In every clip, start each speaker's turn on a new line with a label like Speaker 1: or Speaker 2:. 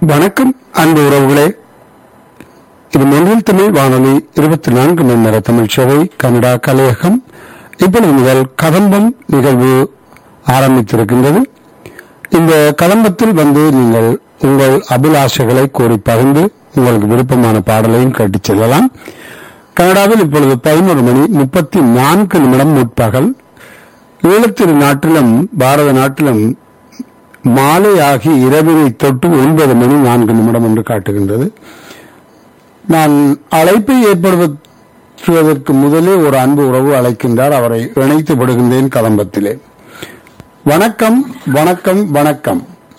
Speaker 1: வணக்கம் அன்பு உறவுகளே இது மொழியில் தமிழ் வானொலி இருபத்தி நான்கு மணி நேர தமிழ் சேவை கனடா கலையகம் இப்பொழுது முதல் கதம்பம் நிகழ்வு ஆரம்பித்திருக்கின்றது இந்த கதம்பத்தில் வந்து நீங்கள் உங்கள் அபிலாஷைகளை கோரி பகிர்ந்து உங்களுக்கு விருப்பமான பாடலையும் கேட்டுச் செல்லலாம் கனடாவில் இப்பொழுது பதினோரு மணி முப்பத்தி நான்கு நிமிடம் முற்பகல் ஈழத்திரு நாட்டிலும் பாரத நாட்டிலும் மாலையாகி இரவினை தொட்டு ஒன்பது மணி நான்கு நிமிடம் என்று காட்டுகின்றது நான் அழைப்பை ஏற்படுத்துவதற்கு முதலே ஒரு அன்பு உறவு அழைக்கின்றார் அவரை இணைத்து விடுகின்றேன் கதம்பத்திலே வணக்கம் வணக்கம் வணக்கம்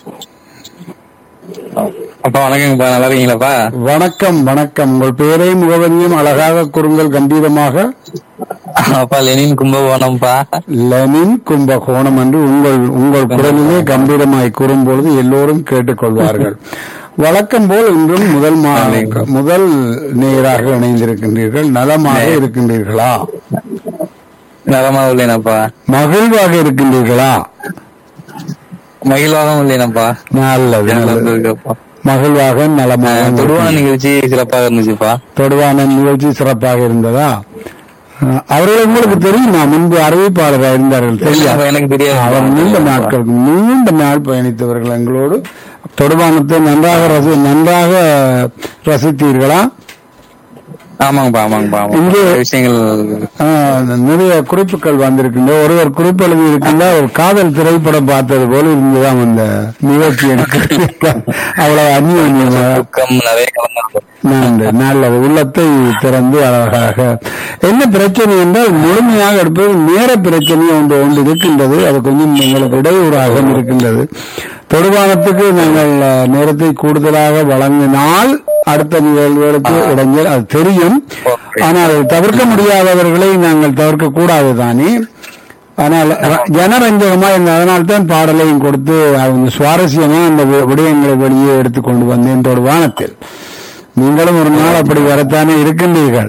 Speaker 2: அப்பா வணக்கங்கப்பா நல்லா இருக்கீங்களாப்பா
Speaker 1: வணக்கம் வணக்கம் உங்கள் பெயரையும் முகவரியும் அழகாக கூறுங்கள் கம்பீரமாக
Speaker 2: அப்பா லெனின் கும்பகோணம்ப்பா
Speaker 1: லெனின் கும்பகோணம் என்று உங்கள் உங்கள் குரலிலே கம்பீரமாய் கூறும்பொழுது எல்லோரும் கேட்டுக்கொள்வார்கள் வழக்கம் போல் இன்றும் முதல் மா- முதல் நேராக இணைந்திருக்கின்றீர்கள் நலமாக இருக்கின்றீர்களா
Speaker 2: நலமா உள்ளேனப்பா
Speaker 1: மகிழ்வாக இருக்கின்றீர்களா
Speaker 2: மகிழ்வாகவும் உள்ளேனப்பா
Speaker 1: நல்லது
Speaker 2: நல்லா
Speaker 1: நல்லது.
Speaker 2: இருக்கப்பா
Speaker 1: மகிழ்வாக நலமாக
Speaker 2: தொடுவான நிகழ்ச்சி சிறப்பாக இருந்துச்சுப்பா
Speaker 1: தொடுவான நிகழ்ச்சி சிறப்பாக இருந்ததா அஹ், அவர்களை உங்களுக்கு தெரியுமா முன்பு அறிவிப்பாளராக இருந்தார்கள் தெரியாது
Speaker 2: இல்லப்பா, எனக்கு தெரியாது
Speaker 1: அவர் நீண்ட நாட்களுக்கு நீண்ட நாள் பயணித்தவர்கள் எங்களோடு தொடுவானத்தை நன்றாக ரசி நன்றாக ரசித்தீர்களா
Speaker 2: ஆமாங்கப்பா ஆமாங்கப்பா ஆமாங்க
Speaker 1: இங்கே-
Speaker 2: விஷயங்கள்
Speaker 1: ஆஹ், நிறைய குறிப்புகள் வந்திருக்கின்ற ஒருவர் குறிப்பு எழுதி இருக்கின்ற ஒரு காதல் திரைப்படம் பார்த்தது போல இருந்துதான் அந்த நிகழ்ச்சி எனக்கு அவ்வளவு அந்நியமாக
Speaker 2: துக்கம் நிறைய கலந்து
Speaker 1: நன்று நல்லது உள்ளத்தை திறந்து அழகாக என்ன பிரச்சனை என்றால் முழுமையாக எடுப்பது நேர பிரச்சனை ஒன்று ஒன்று இருக்கின்றது அது கொஞ்சம் எங்களுக்கு இடையூறாக இருக்கின்றது தொடுவானத்துக்கு நாங்கள் அஹ், நேரத்தை கூடுதலாக வழங்கினால் அடுத்த நிகழ்வுகளுக்கு இடைஞ்சல் அது தெரியும் ஆனால் அதை தவிர்க்க முடியாதவர்களை நாங்கள் தவிர்க்க கூடாது தானே ஆனால் ர- ஜனரஞ்சகமா இருந்த அதனால்தான் பாடலையும் கொடுத்து அவங்க சுவாரஸ்யமா அந்த வி- விடயங்களை வெளியே எடுத்துக்கொண்டு வந்தேன் தொடுவானத்தில் நீங்களும் ஒரு நாள் அப்படி வரத்தானே இருக்கின்றீர்கள்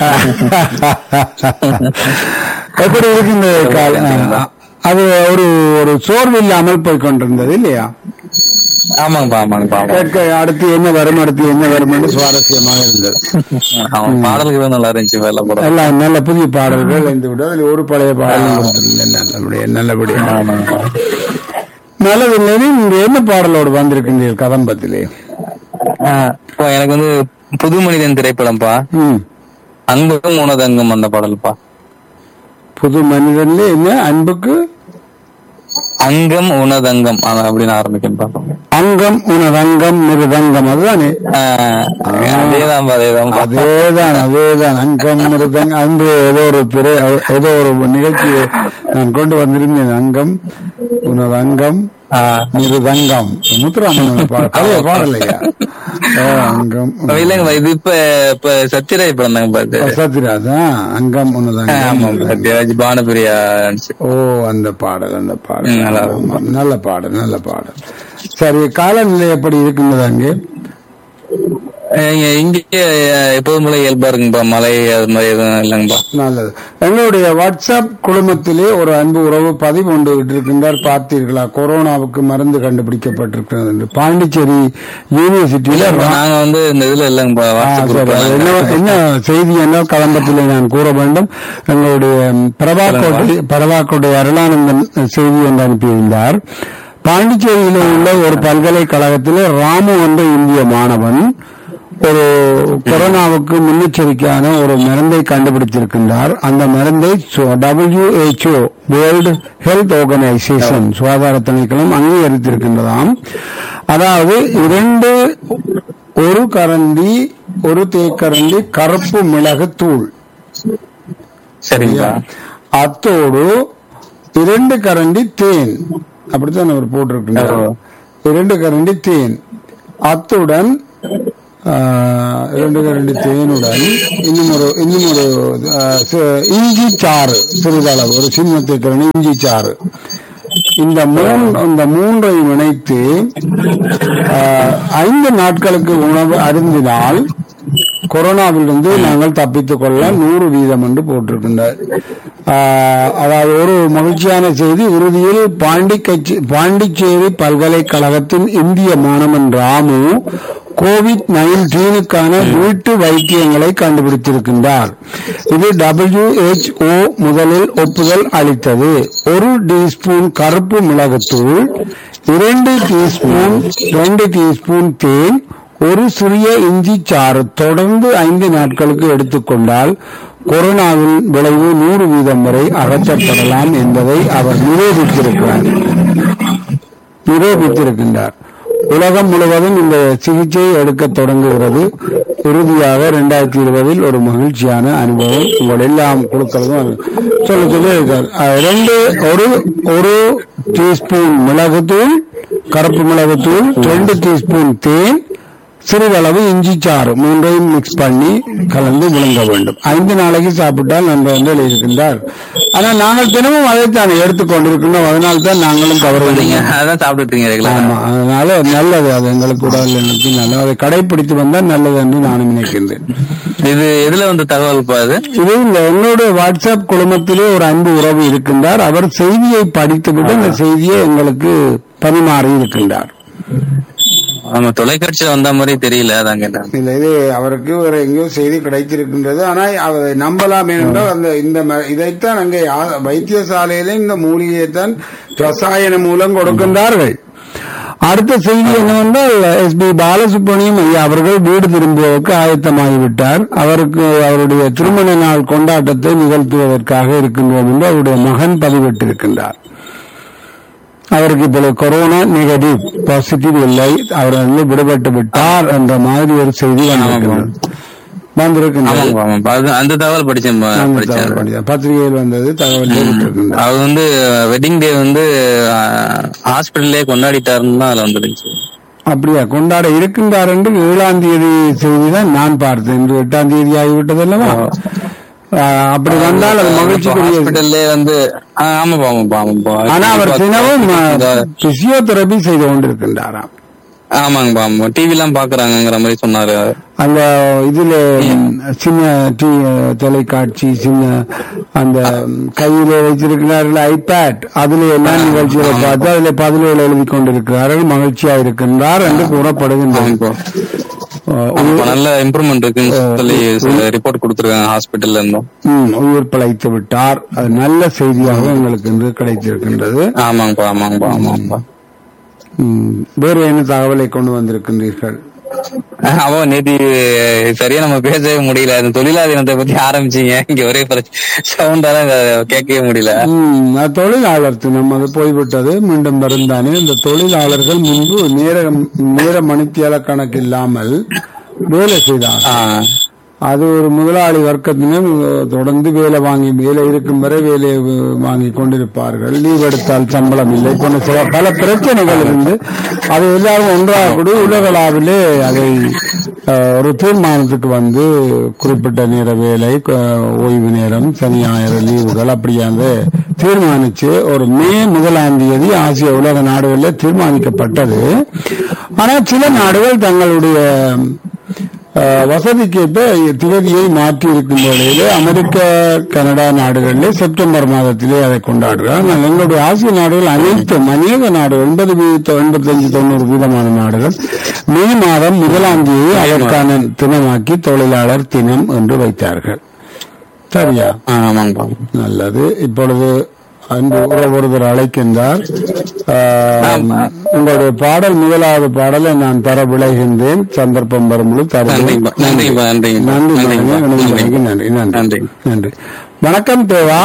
Speaker 1: எப்படி இருக்கின்றது கால அது ஒரு ஒரு சோர்வு இல்லாமல் போய் கொண்டிருந்தது இல்லையா
Speaker 2: ஆமாங்கப்பா ஆமாங்கப்பா ஆமாங்க
Speaker 1: கேட்க அடுத்து என்ன வரும் அடுத்து என்ன வரும் என்று சுவாரஸ்யமாக இருந்தது
Speaker 2: அவன் பாடல்கள் நல்லா இருந்துச்சு வெள்ள படம்
Speaker 1: எல்லாம் நல்ல புதிய பாடல்கள் இருந்து விட்டு அதில் ஒரு பழைய பாடல் கொடுத்திருந்தேன் நல்லபடியா நல்லபடியா
Speaker 2: ஆமாங்கப்பா
Speaker 1: நல்லதில்லை நீங்க என்ன பாடலோடு வந்திருக்கின்றீர்கள் கதம்பத்திலே
Speaker 2: ஆ, அப்பா, எனக்கு வந்து புது மனிதன் திரைப்படம்ப்பா
Speaker 1: ம்
Speaker 2: அன்பும் உனதங்கம் அந்த பாடல்ப்பா
Speaker 1: புது மனிதன்ல என்ன அன்புக்கு
Speaker 2: அங்கம் உனதங்கம் அது அப்படின்னு ஆரம்பிக்கணும்
Speaker 1: அங்கம் உனதங்கம் மிருதங்கம் அதுதானே
Speaker 2: அதேதான் அதேதான்
Speaker 1: அதேதான் அதேதான் அங்கம் மிருதங்கம் அன்று ஏதோ ஒரு திரை ஏதோ ஒரு நிகழ்ச்சியை நான் கொண்டு வந்திருந்தேன் அங்கம் உனது அங்கம் மிருதங்கம் முத்துராமன் பாட பழைய பாடலையா ஆ, அங்கம்
Speaker 2: இல்லைங்க இது இப்ப இப்ப சத்யராஜ் படம் தாங்க பாத்து
Speaker 1: சத்யராஜா அங்கம் உனது
Speaker 2: ஆமா
Speaker 1: அங்கம்
Speaker 2: சத்யராஜ் பானுபிரியா நடிச்சு.
Speaker 1: ஓ அந்த பாடல் அந்த பாடல்
Speaker 2: ம், நல்லா இருக்கும்.
Speaker 1: ஆமா, நல்ல பாடல் நல்ல பாடல் சரி காலநிலை எப்படி இருக்கின்றது அங்கே
Speaker 2: இங்க இங்கே எப்போதும் போல இயல்பா இருக்குங்கப்பா மழை அது மாதிரி எதுவும் இல்லைங்கப்பா
Speaker 1: நல்லது எங்களுடைய வாட்ஸ்அப் குழுமத்திலே ஒரு அன்பு உறவு பதிவு ஒன்று விட்டிருக்கின்றார் பார்த்தீர்களா கொரோனாவுக்கு மருந்து கண்டுபிடிக்கப்பட்டிருக்கிறது என்று பாண்டிச்சேரி யூனிவர்சிட்டியில ரா-
Speaker 2: நாங்க வந்து இந்த இதுல இல்லைங்கப்பா
Speaker 1: ஆ,
Speaker 2: வாட்ஸ்அப்
Speaker 1: சரி. அது
Speaker 2: குரூப்ல
Speaker 1: என்ன என்ன செய்தி என்ன கலம்பத்திலே நான் கூற வேண்டும் எங்களுடைய பிரபாக்கோட்டை பிரபாக்கோட்டை அருளானந்தன் செய்தி என்று அனுப்பியிருந்தார் பாண்டிச்சேரியில் உள்ள ஒரு பல்கலைக்கழகத்திலே ராமு என்ற இந்திய மாணவன் ஒரு கொரோனாவுக்கு முன்னெச்சரிக்கையான ஒரு மருந்தை கண்டுபிடித்திருக்கின்றார் அந்த மருந்தை WHO வேர்ல்டு ஹெல்த் ஆர்கனைசேஷன் சுகாதார திணைக்களம் அங்கீகரித்திருக்கின்றதாம் அதாவது இரண்டு ஒரு கரண்டி ஒரு தேக்கரண்டி கருப்பு மிளகு தூள்
Speaker 2: சரிங்கப்பா
Speaker 1: அத்தோடு இரண்டு கரண்டி தேன் அப்படித்தான் அவர் போட்டிருக்கின்றார்
Speaker 2: ஓ.
Speaker 1: இரண்டு கரண்டி தேன் அத்துடன் ஆ, இரண்டு கரண்டி தேனுடன் இன்னும் ஒரு இன்னும் ஒரு ஆ, சி- இஞ்சி சாறு சிறிதளவு ஒரு சின்ன தேக்கரண்டி இஞ்சி சாறு இந்த மூன் இந்த மூன்றையும் இணைத்து ஆ, ஐந்து நாட்களுக்கு உணவு அருந்தினால் கொரோனாவிலிருந்து நாங்கள் தப்பித்துக் கொள்ள நூறு வீதம் என்று போட்டிருக்கின்றார் ஆஹ், அதாவது ஒரு மகிழ்ச்சியான செய்தி இறுதியில் பாண்டிக்கச்சி பாண்டிச்சேரி பல்கலைக்கழகத்தின் இந்திய மாணவன் ராமு கோவிட் நைன்டீனுக்கான வீட்டு வைத்தியங்களை கண்டுபிடித்திருக்கின்றார் இது WHO முதலில் ஒப்புதல் அளித்தது ஒரு டீஸ்பூன் கருப்பு மிளகுத்தூள் இரண்டு டீஸ்பூன் ரெண்டு டீஸ்பூன் தேன் ஒரு சிறிய இஞ்சி சாறு தொடர்ந்து ஐந்து நாட்களுக்கு எடுத்துக்கொண்டால் கொரோனாவின் விளைவு நூறு வீதம் வரை அகற்றப்படலாம் என்பதை அவர் நிரூபித்திருக்கிறார் நிரூபித்திருக்கின்றார் உலகம் முழுவதும் இந்த சிகிச்சை எடுக்க தொடங்குகிறது இறுதியாக இரண்டாயிரத்தி இருபதில் ஒரு மகிழ்ச்சியான அனுபவம் உங்கள் எல்லாம் குழுக்களும் சொல்ல சொல்லி இருக்கார் அஹ், ரெண்டு ஒரு ஒரு டீஸ்பூன் மிளகுத்தூள் கருப்பு மிளகுத்தூள் ரெண்டு டீஸ்பூன் தேன் சிறிதளவு இஞ்சி சாறு மூன்றையும் மிக்ஸ் பண்ணி கலந்து விழுங்க வேண்டும் ஐந்து நாளைக்கு சாப்பிட்டால் நன்று என்று எழுதியிருக்கின்றார் ஆனால் நாங்கள் தினமும் அதைத்தான் எடுத்துக்கொண்டிருக்கின்றோம் அதனால் தான் நாங்களும்
Speaker 2: நீங்க
Speaker 1: கவர்வீங்க
Speaker 2: அதான் சாப்பிட்டுட்டு இருக்கீங்க
Speaker 1: ஆமா
Speaker 2: ரெகுலரா
Speaker 1: அதனால நல்லது அது எங்களுக்கு உடல் நலத்துக்கு நல்லது அதை கடைபிடித்து வந்தால் நல்லது என்று நானும் நினைக்கின்றேன்
Speaker 2: இது எதுல வந்து தகவல் பா அது
Speaker 1: இது இந்த என்னுடைய வாட்ஸ்அப் குழுமத்திலே ஒரு அன்பு உறவு இருக்கின்றார் அவர் செய்தியை படித்துவிட்டு அந்த செய்தியை எங்களுக்கு பரிமாறி இருக்கின்றார்
Speaker 2: ஆமா தொலைக்காட்சியில வந்த மாதிரி தெரியல அதான் கேட்டேன்
Speaker 1: இல்ல இது அவருக்கு வேற எங்கேயோ செய்தி கிடைத்திருக்கின்றது ஆனா அதை நம்பலாம் என்றால் அந்த இந்த ம- இதைத்தான் அங்கே ஆ- வைத்தியசாலையில இந்த மூலிகையைத்தான் ரசாயன மூலம் கொடுக்கின்றார்கள் அடுத்த செய்தி என்னவென்றால் எஸ் பி பாலசுப்ரமணியம் ஐயா அவர்கள் வீடு திரும்புவதற்கு ஆயத்தமாகிவிட்டார் அவருக்கு அவருடைய திருமண நாள் கொண்டாட்டத்தை நிகழ்த்துவதற்காக இருக்கின்றோம் என்று அவருடைய மகன் பதிவிட்டிருக்கின்றார் அவருக்கு இப்பொழுது கொரோனா நெகட்டிவ் பாசிட்டிவ் இல்லை அவர் வந்து விடுபட்டு விட்டார் என்ற மாதிரி ஒரு செய்தி வந்திருக்கின்றது வந்திருக்கின்றது
Speaker 2: ஆமாங்க ஆமாப்பா அது அந்த தகவல் படிச்சேன் பா-
Speaker 1: அந்த
Speaker 2: படிச்சேன்
Speaker 1: தகவல் படித்தேன். பத்திரிகையில் வந்தது தகவல் விட்டிருக்கின்றார்
Speaker 2: அவர் வந்து வெட்டிங் டே வந்து ஹாஸ்பிட்டல்லே கொண்டாடிட்டாருன்னு தான் அதுல வந்துருந்துச்சு
Speaker 1: அப்படியா கொண்டாட இருக்கின்றார் என்று ஏழாம் தேதி செய்தி தான் நான் பார்த்தேன் இன்று எட்டாம் தேதி ஆகிவிட்டது அல்லவா ஆஹ், அப்படி வந்தால் அது மகிழ்ச்சிக்குரிய
Speaker 2: ஹாஸ்பிட்டல்லே வந்து ஆ, ஆமாப்பா ஆமாப்பா ஆமாப்பா
Speaker 1: ஆனா அவர் தினமும்
Speaker 2: இந்த-
Speaker 1: பிசியோதெரபி செய்து கொண்டிருக்கின்றாராம்
Speaker 2: ஆமாங்கப்பா ஆமா டிவி எல்லாம் பாக்குறாங்கிற மாதிரி சொன்னாரு
Speaker 1: அந்த இதுல சின்ன டி தொலைக்காட்சி சின்ன அந்த கையில வைத்திருக்கிறார்கள் ஐபேட் அதுல எல்லாம் நிகழ்ச்சிகளை பார்த்து அதுல பதில்கள் எழுதி கொண்டிருக்கிறார்கள் மகிழ்ச்சியா இருக்கின்றார் என்று கூறப்படுகின்றது
Speaker 2: ஆமாப்பா. ஆமாப்பா, நல்ல இம்ப்ரூவ்மெண்ட் இருக்குன்னு சொல்லி ரிப்போர்ட் கொடுத்துருக்காங்க ஹாஸ்பிட்டல்ல இருந்தும்
Speaker 1: ம், உயிர் பிழைத்து விட்டார் அது நல்ல செய்தியாக எங்களுக்கு இன்று கிடைத்திருக்கின்றது
Speaker 2: ஆமாங்கப்பா ஆமாங்கப்பா ஆமாங்கப்பா
Speaker 1: ம், வேறு என்ன தகவலை கொண்டு வந்திருக்கின்றீர்கள்
Speaker 2: அவன் நேத்தி சரியா நம்ம பேசவே முடியல அந்த தொழிலாளர் தினத்தை பத்தி ஆரம்பிச்சீங்க இங்க ஒரே சவுண்டால கேட்கவே முடியல
Speaker 1: ம், அது தொழிலாளர் தினம் அது போய்விட்டது மீண்டும் வருந்தானே இந்த தொழிலாளர்கள் முன்பு நேர நேர மணித்தியால கணக்கு இல்லாமல் வேலை செய்தார்
Speaker 2: ஆ,
Speaker 1: அது ஒரு முதலாளி வர்க்கத்தினர் தொடர்ந்து வேலை வாங்கி வேலை இருக்கும் வரை வேலை வாங்கி கொண்டிருப்பார்கள் லீவ் எடுத்தால் சம்பளம் இல்லை போன்ற சில பல பிரச்சனைகள் இருந்து அது எல்லாரும் ஒன்றாக கூட உலகளாவிலே அதை அஹ், ஒரு தீர்மானத்துக்கு வந்து குறிப்பிட்ட நேர வேலை அஹ், ஓய்வு நேரம் சனி ஞாயிறு லீவுகள் அப்படியாக தீர்மானிச்சு ஒரு மே முதலாம் தேதி ஆசிய உலக நாடுகளில் தீர்மானிக்கப்பட்டது ஆனால் சில நாடுகள் தங்களுடைய அஹ், வசதிக்கேற்ப திகதியை மாற்றி இருக்கும் வேளையிலே அமெரிக்க கனடா நாடுகளிலே செப்டம்பர் மாதத்திலே அதை கொண்டாடுகிறார் ஆனால் எங்களுடைய ஆசிய நாடுகள் அனைத்தும் அநேக நாடுகள் எண்பது வீத எண்பத்தஞ்சு தொண்ணூறு வீதமான நாடுகள் மே மாதம் முதலாம் தேதி அதற்கான தினமாக்கி தொழிலாளர் தினம் என்று வைத்தார்கள் சரியா
Speaker 2: ஆ, ஆமாங்கப்பா
Speaker 1: நல்லது இப்பொழுது அன்பு உறவு ஒருவர் அழைக்கின்றார் ஆஹ், உங்களுடைய பாடல் முதலாவது பாடலை நான் தர விளைகின்றேன் சந்தர்ப்பம் வரும்போது தருகிறேன்
Speaker 2: நன்றிங்கப்பா நன்றிங்கப்பா நன்றிங்கப்பா
Speaker 1: நன்றி
Speaker 2: நன்றிங்கப்பா
Speaker 1: மகனே,
Speaker 2: நன்றி
Speaker 1: நன்றி நன்றி நன்றி
Speaker 2: நன்றி
Speaker 1: நன்றி வணக்கம் தேவா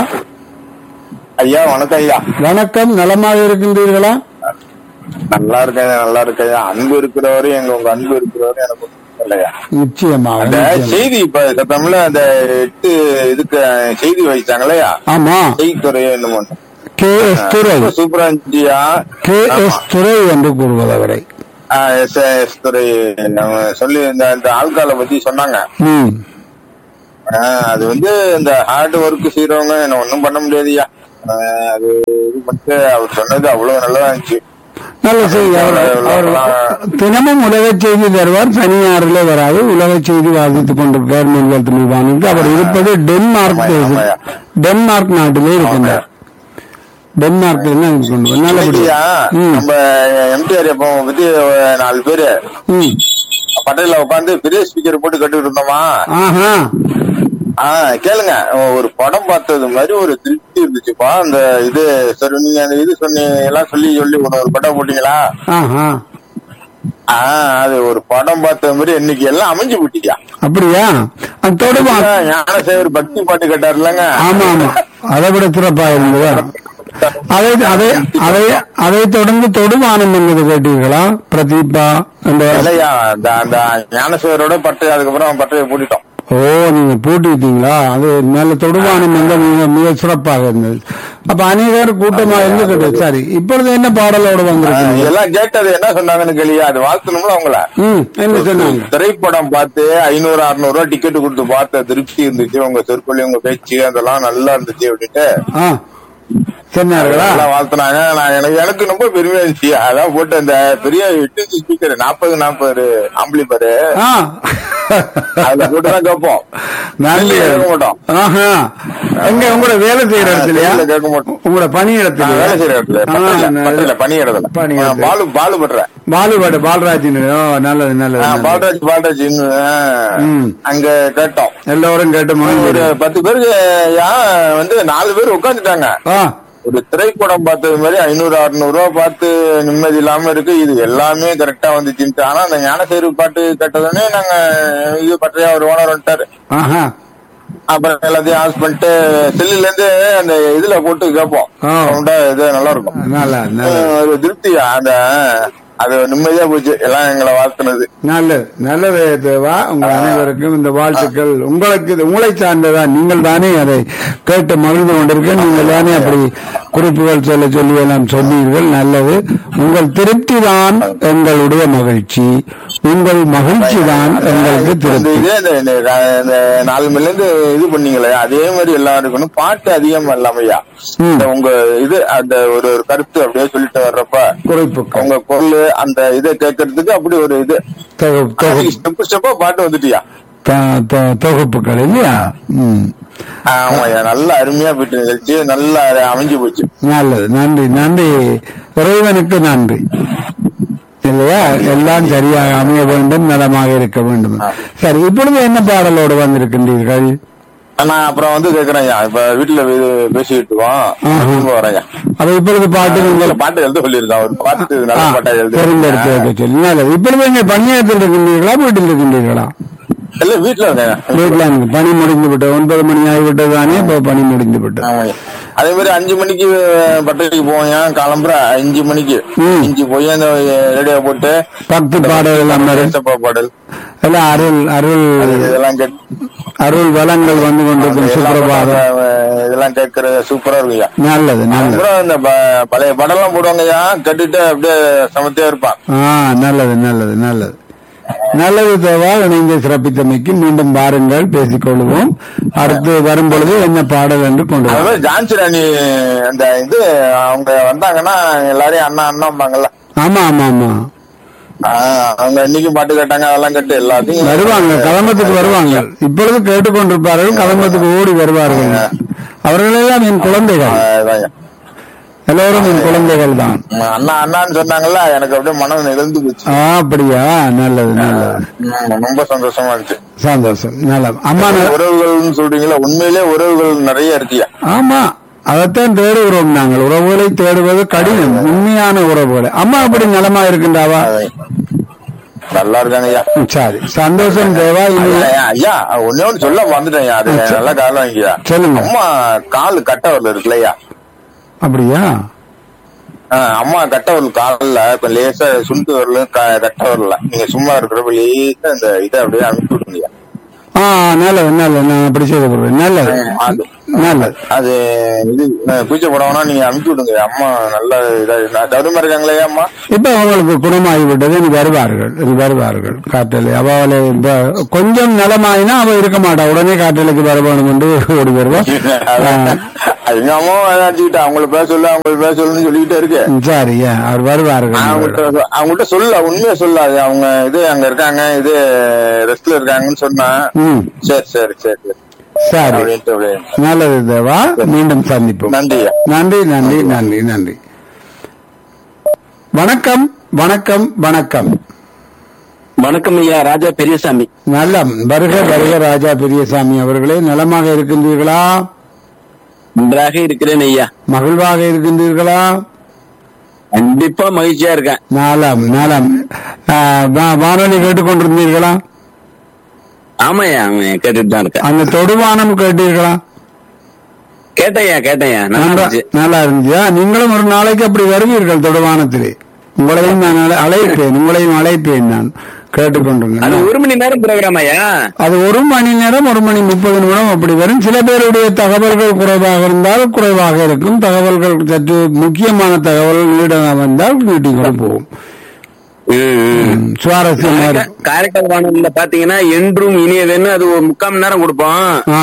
Speaker 3: ஐயா வணக்கம் ஐயா
Speaker 1: வணக்கம் நலமாக இருக்கின்றீர்களா
Speaker 3: நல்லா இருக்கேன் நல்லா இருக்கேன் ஐயா அன்பு இருக்கிறவரு எங்க உங்க அன்பு இருக்கிறவரு எனக்கு ஒண்ணும் இல்லையா
Speaker 1: நிச்சயமாக
Speaker 3: அந்த
Speaker 1: நிச்சயமாக.
Speaker 3: செய்தி இப்ப தமிழ்ல அந்த எட்டு இதுக்கு செய்தி வைச்சாங்களேயா
Speaker 1: ஆமா
Speaker 3: செய்தித்துறை என்னமோ
Speaker 1: கே எஸ் துரை
Speaker 3: ரொம்ப சூப்பரா இருந்துச்சியா
Speaker 1: கே எஸ் துரை என்று கூறுவது அவரை
Speaker 3: எஸ் எஸ் துறை நம்ம சொல்லி இந்த இந்த ஆள்காலை பத்தி சொன்னாங்க
Speaker 1: ம்
Speaker 3: ஆ, அது வந்து இந்த ஹார்ட் ஒர்க் செய்யறவங்க என்ன ஒண்ணும் பண்ண முடியாதுயா ஆ, அது இது பண்ணிட்டு அவர் சொன்னது அவ்வளவு நல்லதா இருந்துச்சு
Speaker 1: நல்ல செய்தி அவர் அவர் தினமும் உலக செய்தி தருவார் சனி ஞாயிறுல வராது உலக செய்தி வாசித்துக் கொண்டிருக்கார் மின்வெல் தமிழ் வானொலிக்கு அவர் இருப்பது டென்மார்க் தேசம்.
Speaker 3: ஆமாய்யா.
Speaker 1: டென்மார்க் நாட்டிலே இருக்கின்றார் டென்மார்க்ல தான் இருக்கின்றார்
Speaker 3: இன்னைக்குயா,
Speaker 1: நல்லபடியா ம்
Speaker 3: நம்ம எம்டிஆர் எப்போ பத்தி ஒரு நாலு பேரு
Speaker 1: ம்
Speaker 3: பட்டையில உட்காந்து பெரிய ஸ்பீக்கர் போட்டு கட்டிட்டு இருந்தோமா
Speaker 1: ஆஹா
Speaker 3: ஆஹ் கேளுங்க ஒரு படம் பார்த்தது மாதிரி ஒரு திருப்தி இருந்துச்சுப்பா அந்த இது சரி நீங்க அந்த இது சொன்னீங்க எல்லாம் சொல்லி சொல்லி ஒண்ணு ஒரு படம் போட்டீங்களா
Speaker 1: ஆஹா
Speaker 3: ஆஹ் அது ஒரு படம் பார்த்த மாதிரி இன்னைக்கு எல்லாம் அமைஞ்சு போட்டியா
Speaker 1: அப்படியா அது தொடுவா
Speaker 3: ஞானசேகர் பக்தி பாட்டு கேட்டார் இல்லங்க
Speaker 1: ஆமா ஆமா அதை விட சிறப்பா இருந்ததா அதை அதை அதை அதை தொடர்ந்து தொடுவானம் என்பது கேட்டீர்களா பிரதீபா அந்த
Speaker 3: இல்லையா அந்த அந்த ஞானசேகரோட பட்டை அதுக்கப்புறம் பட்டையை போட்டுட்டோம்
Speaker 1: ஓ நீங்க பூட்டிட்டீங்களா அது மேல தொடுவானம் வந்து மிக மிக சிறப்பாக இருந்தது அப்ப அநேகர் கூட்டமா இருந்து கேட்டது சரி இப்பொழுது என்ன பாடலோட
Speaker 3: ஆஹ்
Speaker 1: வந்திருக்கீங்க
Speaker 3: எல்லாம் கேட்டது என்ன சொன்னாங்கன்னு கேளியா அது வாழ்த்தணும்ல அவங்கள
Speaker 1: ம் என்ன சொன்னாங்க
Speaker 3: திரைப்படம் பார்த்து ஐநூறு அறுநூறு ரூபாய் டிக்கெட் கொடுத்து பார்த்த திருப்தி இருந்துச்சு உங்க சொற்கொள்ளி உங்க பேச்சு அதெல்லாம் நல்லா இருந்துச்சு அப்படின்ட்டு
Speaker 1: ஆ சொன்னார்களா
Speaker 3: நல்லா வாழ்த்துனாங்க நான் எனக்கு எனக்கு ரொம்ப பெருமையா இருந்துச்சு அதான் போட்டு அந்த பெரிய எட்டு ஸ்பீக்கர் நாற்பது நாற்பது ஆம்பிளிபரு
Speaker 1: ஆ
Speaker 3: அதுல போட்டு தான் கேட்போம்
Speaker 1: நல்ல
Speaker 3: கேட்க மாட்டோம்
Speaker 1: ஆஹா எங்க உங்களோட வேலை செய்யற இடத்துலயா
Speaker 3: வெளியில கேட்க மாட்டோம்
Speaker 1: உங்களோட பணி
Speaker 3: நான்
Speaker 1: இடத்துல
Speaker 3: வேலை செய்யற இடத்துல பக்கத்துல, பக்கத்துல பணி இடத்துல
Speaker 1: பணி
Speaker 3: ஆ,
Speaker 1: இடத்துல.
Speaker 3: பாலு பாலு பண்றேன்
Speaker 1: பாலுபாடு பாலராஜன் ஓ நல்லது நல்லது நல்லது.
Speaker 3: பால்ராஜ் பால்ராஜ் இன்னும், ஆ,
Speaker 1: ம்.
Speaker 3: அங்க கேட்டோம்
Speaker 1: எல்லோரும் கேட்ட
Speaker 3: ஒரு
Speaker 1: மகிழ்ச்சி
Speaker 3: பத்து பேருக்கு யா வந்து நாலு பேர் உட்காந்துட்டாங்க
Speaker 1: ஆ
Speaker 3: ஒரு திரைப்படம் பார்த்தது மாதிரி ஐநூறு அறுநூறு ரூபா பார்த்து நிம்மதி இல்லாம இருக்கு இது எல்லாமே கரெக்டா வந்துச்சுன்ட்டு ஆனா அந்த ஞானசேரு பாட்டு கேட்டதுன்னே நாங்க இது பற்றையா ஒரு ஓனர் வந்துட்டாரு
Speaker 1: ஆஹா
Speaker 3: அப்புறம் எல்லாத்தையும் ஆஸ் பண்ணிட்டு செல்லுல இருந்து அந்த இதுல போட்டு கேட்போம்
Speaker 1: ஆ.
Speaker 3: சவுண்டா இது நல்லா இருக்கும்
Speaker 1: நல்ல நல்ல
Speaker 3: அஹ் ஒரு திருப்தி அந்த அது நிம்மதியா போச்சு எல்லாம் எங்களை வாழ்த்துனது
Speaker 1: நல்லது நல்லது தேவா உங்க அனைவருக்கும் இந்த வாழ்த்துக்கள் உங்களுக்கு இது உங்களை சார்ந்ததான் நீங்கள் தானே அதை கேட்டு மகிழ்ந்து கொண்டிருக்க நீங்கள் தானே அப்படி குறிப்புகள் சொல்ல சொல்லி எல்லாம் சொன்னீர்கள் நல்லது உங்கள் திருப்தி தான் எங்களுடைய மகிழ்ச்சி உங்கள் மகிழ்ச்சி தான் எங்களுக்கு
Speaker 3: இந்த
Speaker 1: திருப்தி
Speaker 3: இதே இந்த- இந்த இந்த நாலு மணில இருந்து இது பண்ணீங்களே அதே மாதிரி எல்லாம் இருக்கணும் பாட்டு அதிகமா இல்லாமையா
Speaker 1: ம்.
Speaker 3: இந்த உங்க இது அந்த ஒரு ஒரு கருத்து அப்படியே சொல்லிட்டு வர்றப்ப
Speaker 1: குறிப்புகள்
Speaker 3: உங்க பொருள் அந்த இதை கேட்கறதுக்கு அப்படி ஒரு இது
Speaker 1: தொகு- தொகு-
Speaker 3: ஸ்டெப் ஸ்டெப்பா பாட்டு வந்துட்டியா
Speaker 1: தொ- தொ- தொகுப்புகள் இல்லையா ம்
Speaker 3: ஆமாய்யா நல்ல அருமையா போயிட்டு நிகழ்ச்சி நல்லா அமைஞ்சு போச்சு
Speaker 1: நல்லது நன்றி நன்றி இறைவனுக்கு நன்றி இல்லையா எல்லாம் சரியாக அமைய வேண்டும் நலமாக இருக்க வேண்டும் சரி இப்பொழுது என்ன பாடலோடு வந்திருக்கின்றீர்கள்
Speaker 3: நான் அப்புறம் வந்து கேக்குறேன் இப்ப வீட்டுல வே- பேசிக்கிட்டு இருக்கோம் திரும்ப வரேன்
Speaker 1: அது இப்பொழுது பாட்டு நீங்கள்
Speaker 3: பாட்டு எழுத சொல்லியிருக்கான் ஒரு பாட்டு
Speaker 1: ஆ,
Speaker 3: நல்ல பாட்டா எழுது
Speaker 1: தெரிந்தெடுத்து வைக்க சொல்லி நல்லது இப்பொழுது இங்கே பணியாற்றில் இருக்கின்றீர்களா வீட்டில் இருக்கின்றீர்களா
Speaker 3: இல்ல வீட்டுல இருக்கேன்
Speaker 1: வீட்டில் இருக்கு. பணி முடிந்து விட்டது ஒன்பது மணி ஆகிவிட்டது தானே இப்போ பணி முடிந்து விட்டது
Speaker 3: ஆமாய்யா. அதே மாதிரி அஞ்சு மணிக்கு பட்டறைக்கு போவேன் கிளம்புற அஞ்சு மணிக்கு
Speaker 1: ம்.
Speaker 3: அஞ்சு போய் அந்த ரேடியோ போட்டு
Speaker 1: பக்தி பாடல் எல்லாம் வரும்.
Speaker 3: ஏசப்பா பாடல்
Speaker 1: எல்லாம் அருள் அருள்
Speaker 3: இதெல்லாம் கேட்டு
Speaker 1: அருள் வளங்கள் வந்து கொண்டிருக்கும்
Speaker 3: இதெல்லாம்
Speaker 1: சுப்பிரபாதம்
Speaker 3: அஹ், இதெல்லாம் கேட்கற சூப்பரா இருக்குய்யா
Speaker 1: நல்லது நல்லது
Speaker 3: அப்புறம் இந்த ப- பழைய படம் எல்லாம் போடுவாங்கய்யா கேட்டுட்டு அப்படியே சமத்தியா இருப்பான்
Speaker 1: ஆ நல்லது நல்லது நல்லது நல்லது தேவா இணைந்து சிறப்பித்தமைக்கு மீண்டும் வாருங்கள் பேசிக் கொள்வோம் அடுத்து வரும் பொழுது என்ன பாடல் என்று கொண்டு
Speaker 3: அது
Speaker 1: வரோம்.
Speaker 3: மாதிரி ஜான்சி ராணி அந்த இது அவங்க வந்தாங்கன்னா எல்லாரையும் அண்ணா அண்ணாம்பாங்கல்ல
Speaker 1: ஆமா ஆமா ஆமா
Speaker 3: ஆஹ், அவங்க இன்னைக்கும் பாட்டு கேட்டாங்க அதெல்லாம் கேட்டு எல்லாத்தையும்
Speaker 1: வருவாங்க கதம்பத்துக்கு வருவாங்க இப்பொழுது கேட்டுக்கொண்டிருப்பார்கள் கதம்பத்துக்கு ஓடி வருவார்கள் அவர்களெல்லாம் என் குழந்தைகள்
Speaker 3: அதான்யா.
Speaker 1: எல்லோரும் என் குழந்தைகள் தான்
Speaker 3: அண்ணா அண்ணான்னு சொன்னாங்கல்ல எனக்கு அப்படியே மனம் நிகழ்ந்து போச்சு
Speaker 1: ஆ, அப்படியா நல்லது நல்லது
Speaker 3: ம், ரொம்ப சந்தோஷமா இருந்துச்சு
Speaker 1: சந்தோஷம் நல்லது அம்மா ந-
Speaker 3: உறவுகள்னு சொல்றீங்களா உண்மையிலே உறவுகள் நிறைய இருக்கியா
Speaker 1: ஆமா அதைத்தான் தேடுகிறோம் நாங்கள் உறவுகளை தேடுவது கடினம் உண்மையான உறவுகளை அம்மா அப்படி நலமா இருக்கின்றாவா
Speaker 3: நல்லா இருக்காங்க ஐயா
Speaker 1: சரி சந்தோஷம் தேவா இனி
Speaker 3: ஐயா, ஐயா ஒன்னே ஒண்ணு சொல்ல வந்துட்டேன் அது நல்லா காலம் வாங்கியா
Speaker 1: சொல்லுங்க
Speaker 3: அம்மா கால் கட்டவரில் இருக்குல்லையா
Speaker 1: அப்படியா
Speaker 3: ஆஹ், அம்மா கட்டவரல் காலில் இப்ப லேசா சுண்டு வரல கட்ட வரல நீங்க சும்மா இருக்கிறப்ப லேசா இந்த இதை அப்படியே அனுப்பி விடுங்க
Speaker 1: ஆ நல்லது நல்லது நான் அப்படி செய்து கொள்வேன் நல்லது
Speaker 3: அது
Speaker 1: நல்லது
Speaker 3: அது இது அஹ், பூஜை போடணும்னா நீங்க அனுப்பிச்சு விடுங்க அம்மா நல்லா இதா தருமா இருக்காங்களே அம்மா
Speaker 1: இப்ப அவங்களுக்கு குணமாகிவிட்டது இனி வருவார்கள் இனி வருவார்கள் காற்றலை அவளை இப்ப கொஞ்சம் நலமாயினா அவ இருக்க மாட்டா உடனே காற்றலைக்கு வர வேணும் என்று ஓடி வருவான்
Speaker 3: அது எங்க அம்மாவும் அடிச்சுக்கிட்டா அவங்கள பேச சொல்லு அவங்கள பேச சொல்லுன்னு சொல்லிக்கிட்டே இருக்கு
Speaker 1: சரி ஏன், அவர் வருவார்கள்
Speaker 3: அவங்கள்ட்ட அவங்கள்ட்ட சொல்ல உண்மையை சொல்லாது அவங்க இது அங்க இருக்காங்க இது ரெஸ்ட்ல இருக்காங்கன்னு சொன்னா
Speaker 1: ம்
Speaker 3: சரி சரி சரி சரி
Speaker 1: சரி
Speaker 3: அப்படின்ட்டு அப்படியே.
Speaker 1: நல்லது தேவா மீண்டும் சந்திப்போம்
Speaker 3: நன்றி
Speaker 1: நன்றி நன்றி நன்றி நன்றி வணக்கம் வணக்கம் வணக்கம்
Speaker 4: வணக்கம் ஐயா ராஜா பெரியசாமி
Speaker 1: நலம் வருக வருக ராஜா பெரியசாமி அவர்களே நலமாக இருக்கின்றீர்களா
Speaker 4: நன்றாக இருக்கிறேன் ஐயா
Speaker 1: மகிழ்வாக இருக்கின்றீர்களா
Speaker 4: கண்டிப்பா மகிழ்ச்சியா இருக்கேன்
Speaker 1: நலம் நலம் ஆ, வா- வானொலி கேட்டுக்கொண்டிருந்தீர்களா
Speaker 4: ஆமாய்யா ஆமாய்யா கேட்டுட்டு தான் இருக்கேன்
Speaker 1: அந்த தொடுவானம் கேட்டீர்களா
Speaker 4: கேட்டையா கேட்டையா நல்லா
Speaker 1: நன்றா-
Speaker 4: இருந்துச்சு
Speaker 1: நல்லா இருந்துச்சா நீங்களும் ஒரு நாளைக்கு அப்படி வருவீர்கள் தொடுவானத்திலே உங்களையும் நான் அழை- அழைப்பேன் உங்களையும் அழைப்பேன் நான்
Speaker 4: அது
Speaker 1: கேட்டுக்கொண்டிருந்தேன்
Speaker 4: ஒரு மணி நேரம் ப்ரோக்ராம் ஐயா
Speaker 1: அது ஒரு மணி நேரம் ஒரு மணி முப்பது நிமிடம் அப்படி வரும் சில பேருடைய தகவல்கள் குறைவாக இருந்தால் குறைவாக இருக்கும் தகவல்கள் சற்று முக்கியமான தகவல்கள் நீடாக வந்தால் நீட்டிக்கொண்டு போகும்
Speaker 4: ம், ம்.
Speaker 1: ம், சுவாரஸ்யமா இருக்கும்
Speaker 4: காரைக்கால் வானொலியில பாத்தீங்கன்னா என்றும் இனியதுன்னு அது ஒரு முக்கால் மணி நேரம் கொடுப்போம்
Speaker 1: ஆ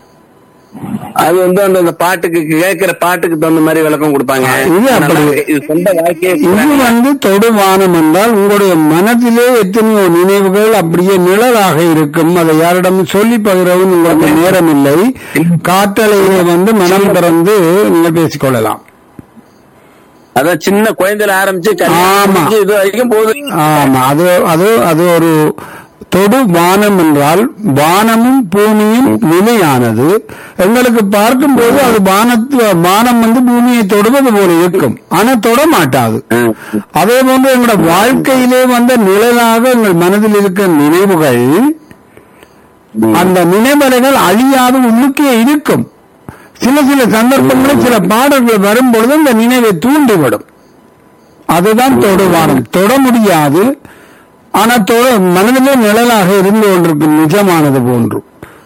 Speaker 4: அது வந்து அந்த அந்த பாட்டுக்கு கேட்கிற பாட்டுக்கு தகுந்த மாதிரி விளக்கம் கொடுப்பாங்க
Speaker 1: இது அப்படி.
Speaker 4: நல்லா இருக்கு. இது சொந்த வாழ்க்கையை
Speaker 1: இது வந்து தொடுவானம் என்றால் உங்களுடைய மனதிலே எத்தனையோ நினைவுகள் அப்படியே நிழலாக இருக்கும் அதை யாரிடமும் சொல்லி பகிரவும் உங்களுக்கு நேரம் இல்லை காற்றலையிலே வந்து மனம் திறந்து நீங்கள் பேசிக்கொள்ளலாம்
Speaker 4: அதான் சின்ன குழந்தையில ஆரம்பிச்சு கல்யாணம்
Speaker 1: ஆமா.
Speaker 4: முடிஞ்சு இது வரைக்கும் போகுது
Speaker 1: ஆமா அது அது அது ஒரு தொடு வானம் என்றால் வானமும் பூமியும் நிலையானது எங்களுக்கு பார்க்கும்போது அது வானத்து வானம் வந்து பூமியை தொடுவது போல இருக்கும் ஆனா தொட மாட்டாது
Speaker 4: ம்.
Speaker 1: அதே போன்று எங்களோட வாழ்க்கையிலே வந்த நிழலாக எங்கள் மனதில் இருக்க நினைவுகள் அந்த நினைவலைகள் அழியாது உள்ளுக்கே இருக்கும் சில சில சந்தர்ப்பங்களில் சில பாடல்கள் வரும்பொழுது அந்த நினைவை தூண்டிவிடும் அதுதான் தொடுவானம் தொட முடியாது ஆனா தொட மனதிலே நிழலாக இருந்து கொண்டிருக்கும் நிஜமானது போன்று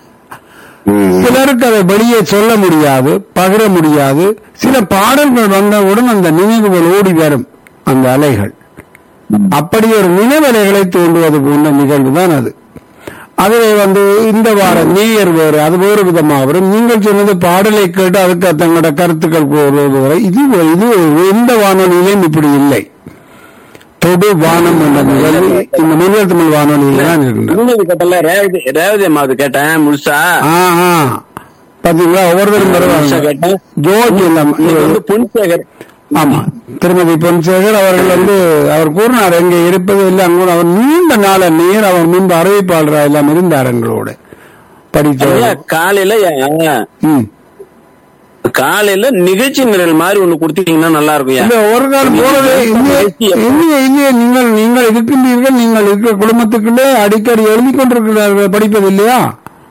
Speaker 1: சிலருக்கு அதை வெளியே சொல்ல முடியாது பகிர முடியாது சில பாடல்கள் வந்தவுடன் அந்த நினைவுகள் ஓடி வரும் அந்த அலைகள் அப்படி ஒரு நினைவலைகளை தூண்டுவது போன்ற நிகழ்வு தான் அது அதிலே வந்து இந்த வாரம் நேயர் வேறு அது வேறு விதமாக வரும் நீங்கள் சொன்னது பாடலை கேட்டு அதுக்கு தங்களோட கருத்துக்கள் கூறுவது வரை இது இது எந்த வானொலியிலும் இப்படி இல்லை தொடு வானம் என்ற நிகழ்வு இந்த முதல் தமிழ் வானொலியில் தான் இருக்கின்றது
Speaker 4: இன்னொரு கேட்டல ரேவதி ரேவதி அம்மாவது கேட்டேன் முழுசா
Speaker 1: ஆ, ஆ. பாத்தீங்களா ஒவ்வொருத்தரும்
Speaker 4: முழுசா
Speaker 1: வருவாங்க
Speaker 4: கேட்டேன்
Speaker 1: ஜோதி எல்லாம்
Speaker 4: இன்னைக்கு வந்து பொன்சேகர்
Speaker 1: ஆமா திருமதி பொன்சேகர் அவர்கள் வந்து அவர் கூறினார் எங்க இருப்பது இல்லை அங்க அவர் நீண்ட நாள நீர் அவர் முன்பு அறிவிப்பாளரா எல்லாம் இருந்தார் எங்களோட படித்த
Speaker 4: ஐயா, காலையில ஐயா,
Speaker 1: ம்.
Speaker 4: காலையில நிகழ்ச்சி நிரல் மாதிரி ஒண்ணு கொடுத்தீங்கன்னா நல்லா இருக்கும்
Speaker 1: இல்ல ஒரு காலம் போறது இல்லையே இல்லையே இல்லையே நீங்கள் நீங்கள் இருக்கின்றீர்கள் நீங்கள் இருக்கிற குடும்பத்துக்குள்ளே அடிக்கடி எழுதி கொண்டிருக்கிறார்கள் படிப்பது இல்லையா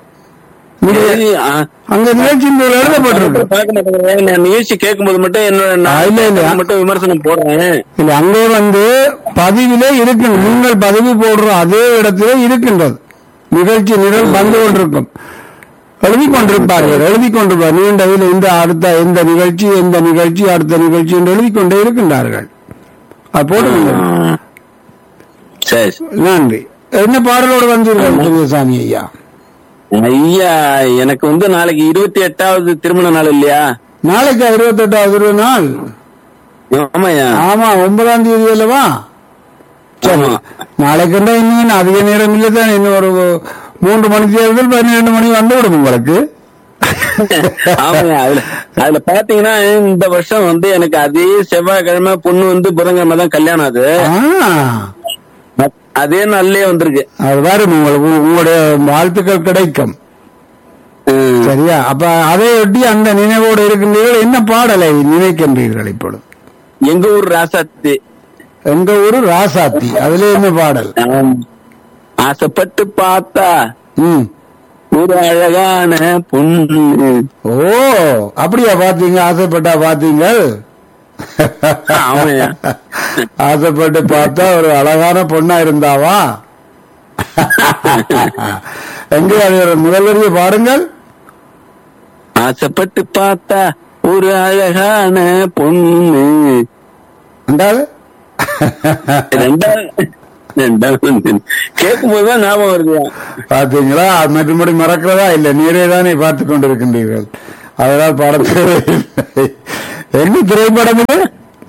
Speaker 1: நீங்க- அங்க நிகழ்ச்சி நிரல் எழுதப்பட்டிருக்கு
Speaker 4: பார்க்க மாட்டேங்கிறேன் நான் நிகழ்ச்சி கேட்கும்போது மட்டும் என்னோட
Speaker 1: ஆ, இல்ல, இல்ல.
Speaker 4: நான் மட்டும் விமர்சனம் போடுறேன்
Speaker 1: இல்ல அங்கே வந்து பதிவிலே இருக்கு நீங்கள் பதிவு போடுற அதே இடத்திலே இருக்கின்றது நிகழ்ச்சி நிரல் வந்து கொண்டிருக்கும் எழுதி கொண்டிருப்பார்கள் எழுதி கொண்டிருப்பார் நீண்ட இதுல இந்த அடுத்த இந்த நிகழ்ச்சி இந்த நிகழ்ச்சி அடுத்த நிகழ்ச்சி என்று எழுதி கொண்டே இருக்கின்றார்கள் அது போட்டு
Speaker 4: சரி
Speaker 1: நன்றி என்ன பாடலோடு வந்தீர்கள் பெரியசாமி ஐயா
Speaker 4: ஐயா எனக்கு வந்து நாளைக்கு இருபத்தி எட்டாவது திருமண நாள் இல்லையா
Speaker 1: நாளைக்கு இருபத்தி எட்டாவது நாள்
Speaker 4: ஆமாய்யா
Speaker 1: ஆமா ஒன்பதாம் தேதி அல்லவா சரி
Speaker 4: ஆமா.
Speaker 1: நாளைக்கு இருந்தா இன்னும் அதிக நேரம் இல்லை தான் இன்னும் ஒரு மூன்று மணி தேர்தல் பன்னிரண்டு மணி வந்து விடும் உங்களுக்கு
Speaker 4: ஆமாய்யா அதுல அதுல பாத்தீங்கன்னா இந்த வருஷம் வந்து எனக்கு அதே செவ்வாய்க்கிழமை பொண்ணு வந்து புதன்கிழமை தான் கல்யாணம் அது
Speaker 1: ஆ,
Speaker 4: அதே நாள்லயே வந்திருக்கு
Speaker 1: அது வரும் உங்களுக்கு உங்களுடைய வாழ்த்துக்கள் கிடைக்கும்
Speaker 4: ம்.
Speaker 1: சரியா அப்ப அதை ஒட்டி அந்த நினைவோடு இருக்கின்றீர்கள் என்ன பாடலை நினைக்கின்றீர்கள் இப்பொழுது
Speaker 4: எங்க ஊர் ராசாத்தி
Speaker 1: எங்க ஊரு ராசாத்தி அதுல என்ன பாடல்
Speaker 4: ஆம். ஆசைப்பட்டு பார்த்தா
Speaker 1: ம்
Speaker 4: ஒரு அழகான பொண்ணு
Speaker 1: ஓ அப்படியா பாத்தீங்க ஆசைப்பட்டா பாத்தீங்க
Speaker 4: ஆமாய்யா
Speaker 1: ஆசைப்பட்டு பார்த்தா ஒரு அழகான பொண்ணா இருந்தாவா எங்க அது ஒரு முதல் வரியை பாருங்கள்
Speaker 4: ஆசைப்பட்டு பார்த்தா ஒரு அழகான பொண்ணு
Speaker 1: அண்டாவது
Speaker 4: ரெண்டாவது ரெண்டாவது கேட்கும் போதுதான் ஞாபகம் வருது
Speaker 1: பாத்தீங்களா அது மற்றபடி மறக்கிறதா இல்ல நீரே தானே பார்த்து கொண்டிருக்கின்றீர்கள் அதனால் படத்தை என்ன திரைப்படம் இது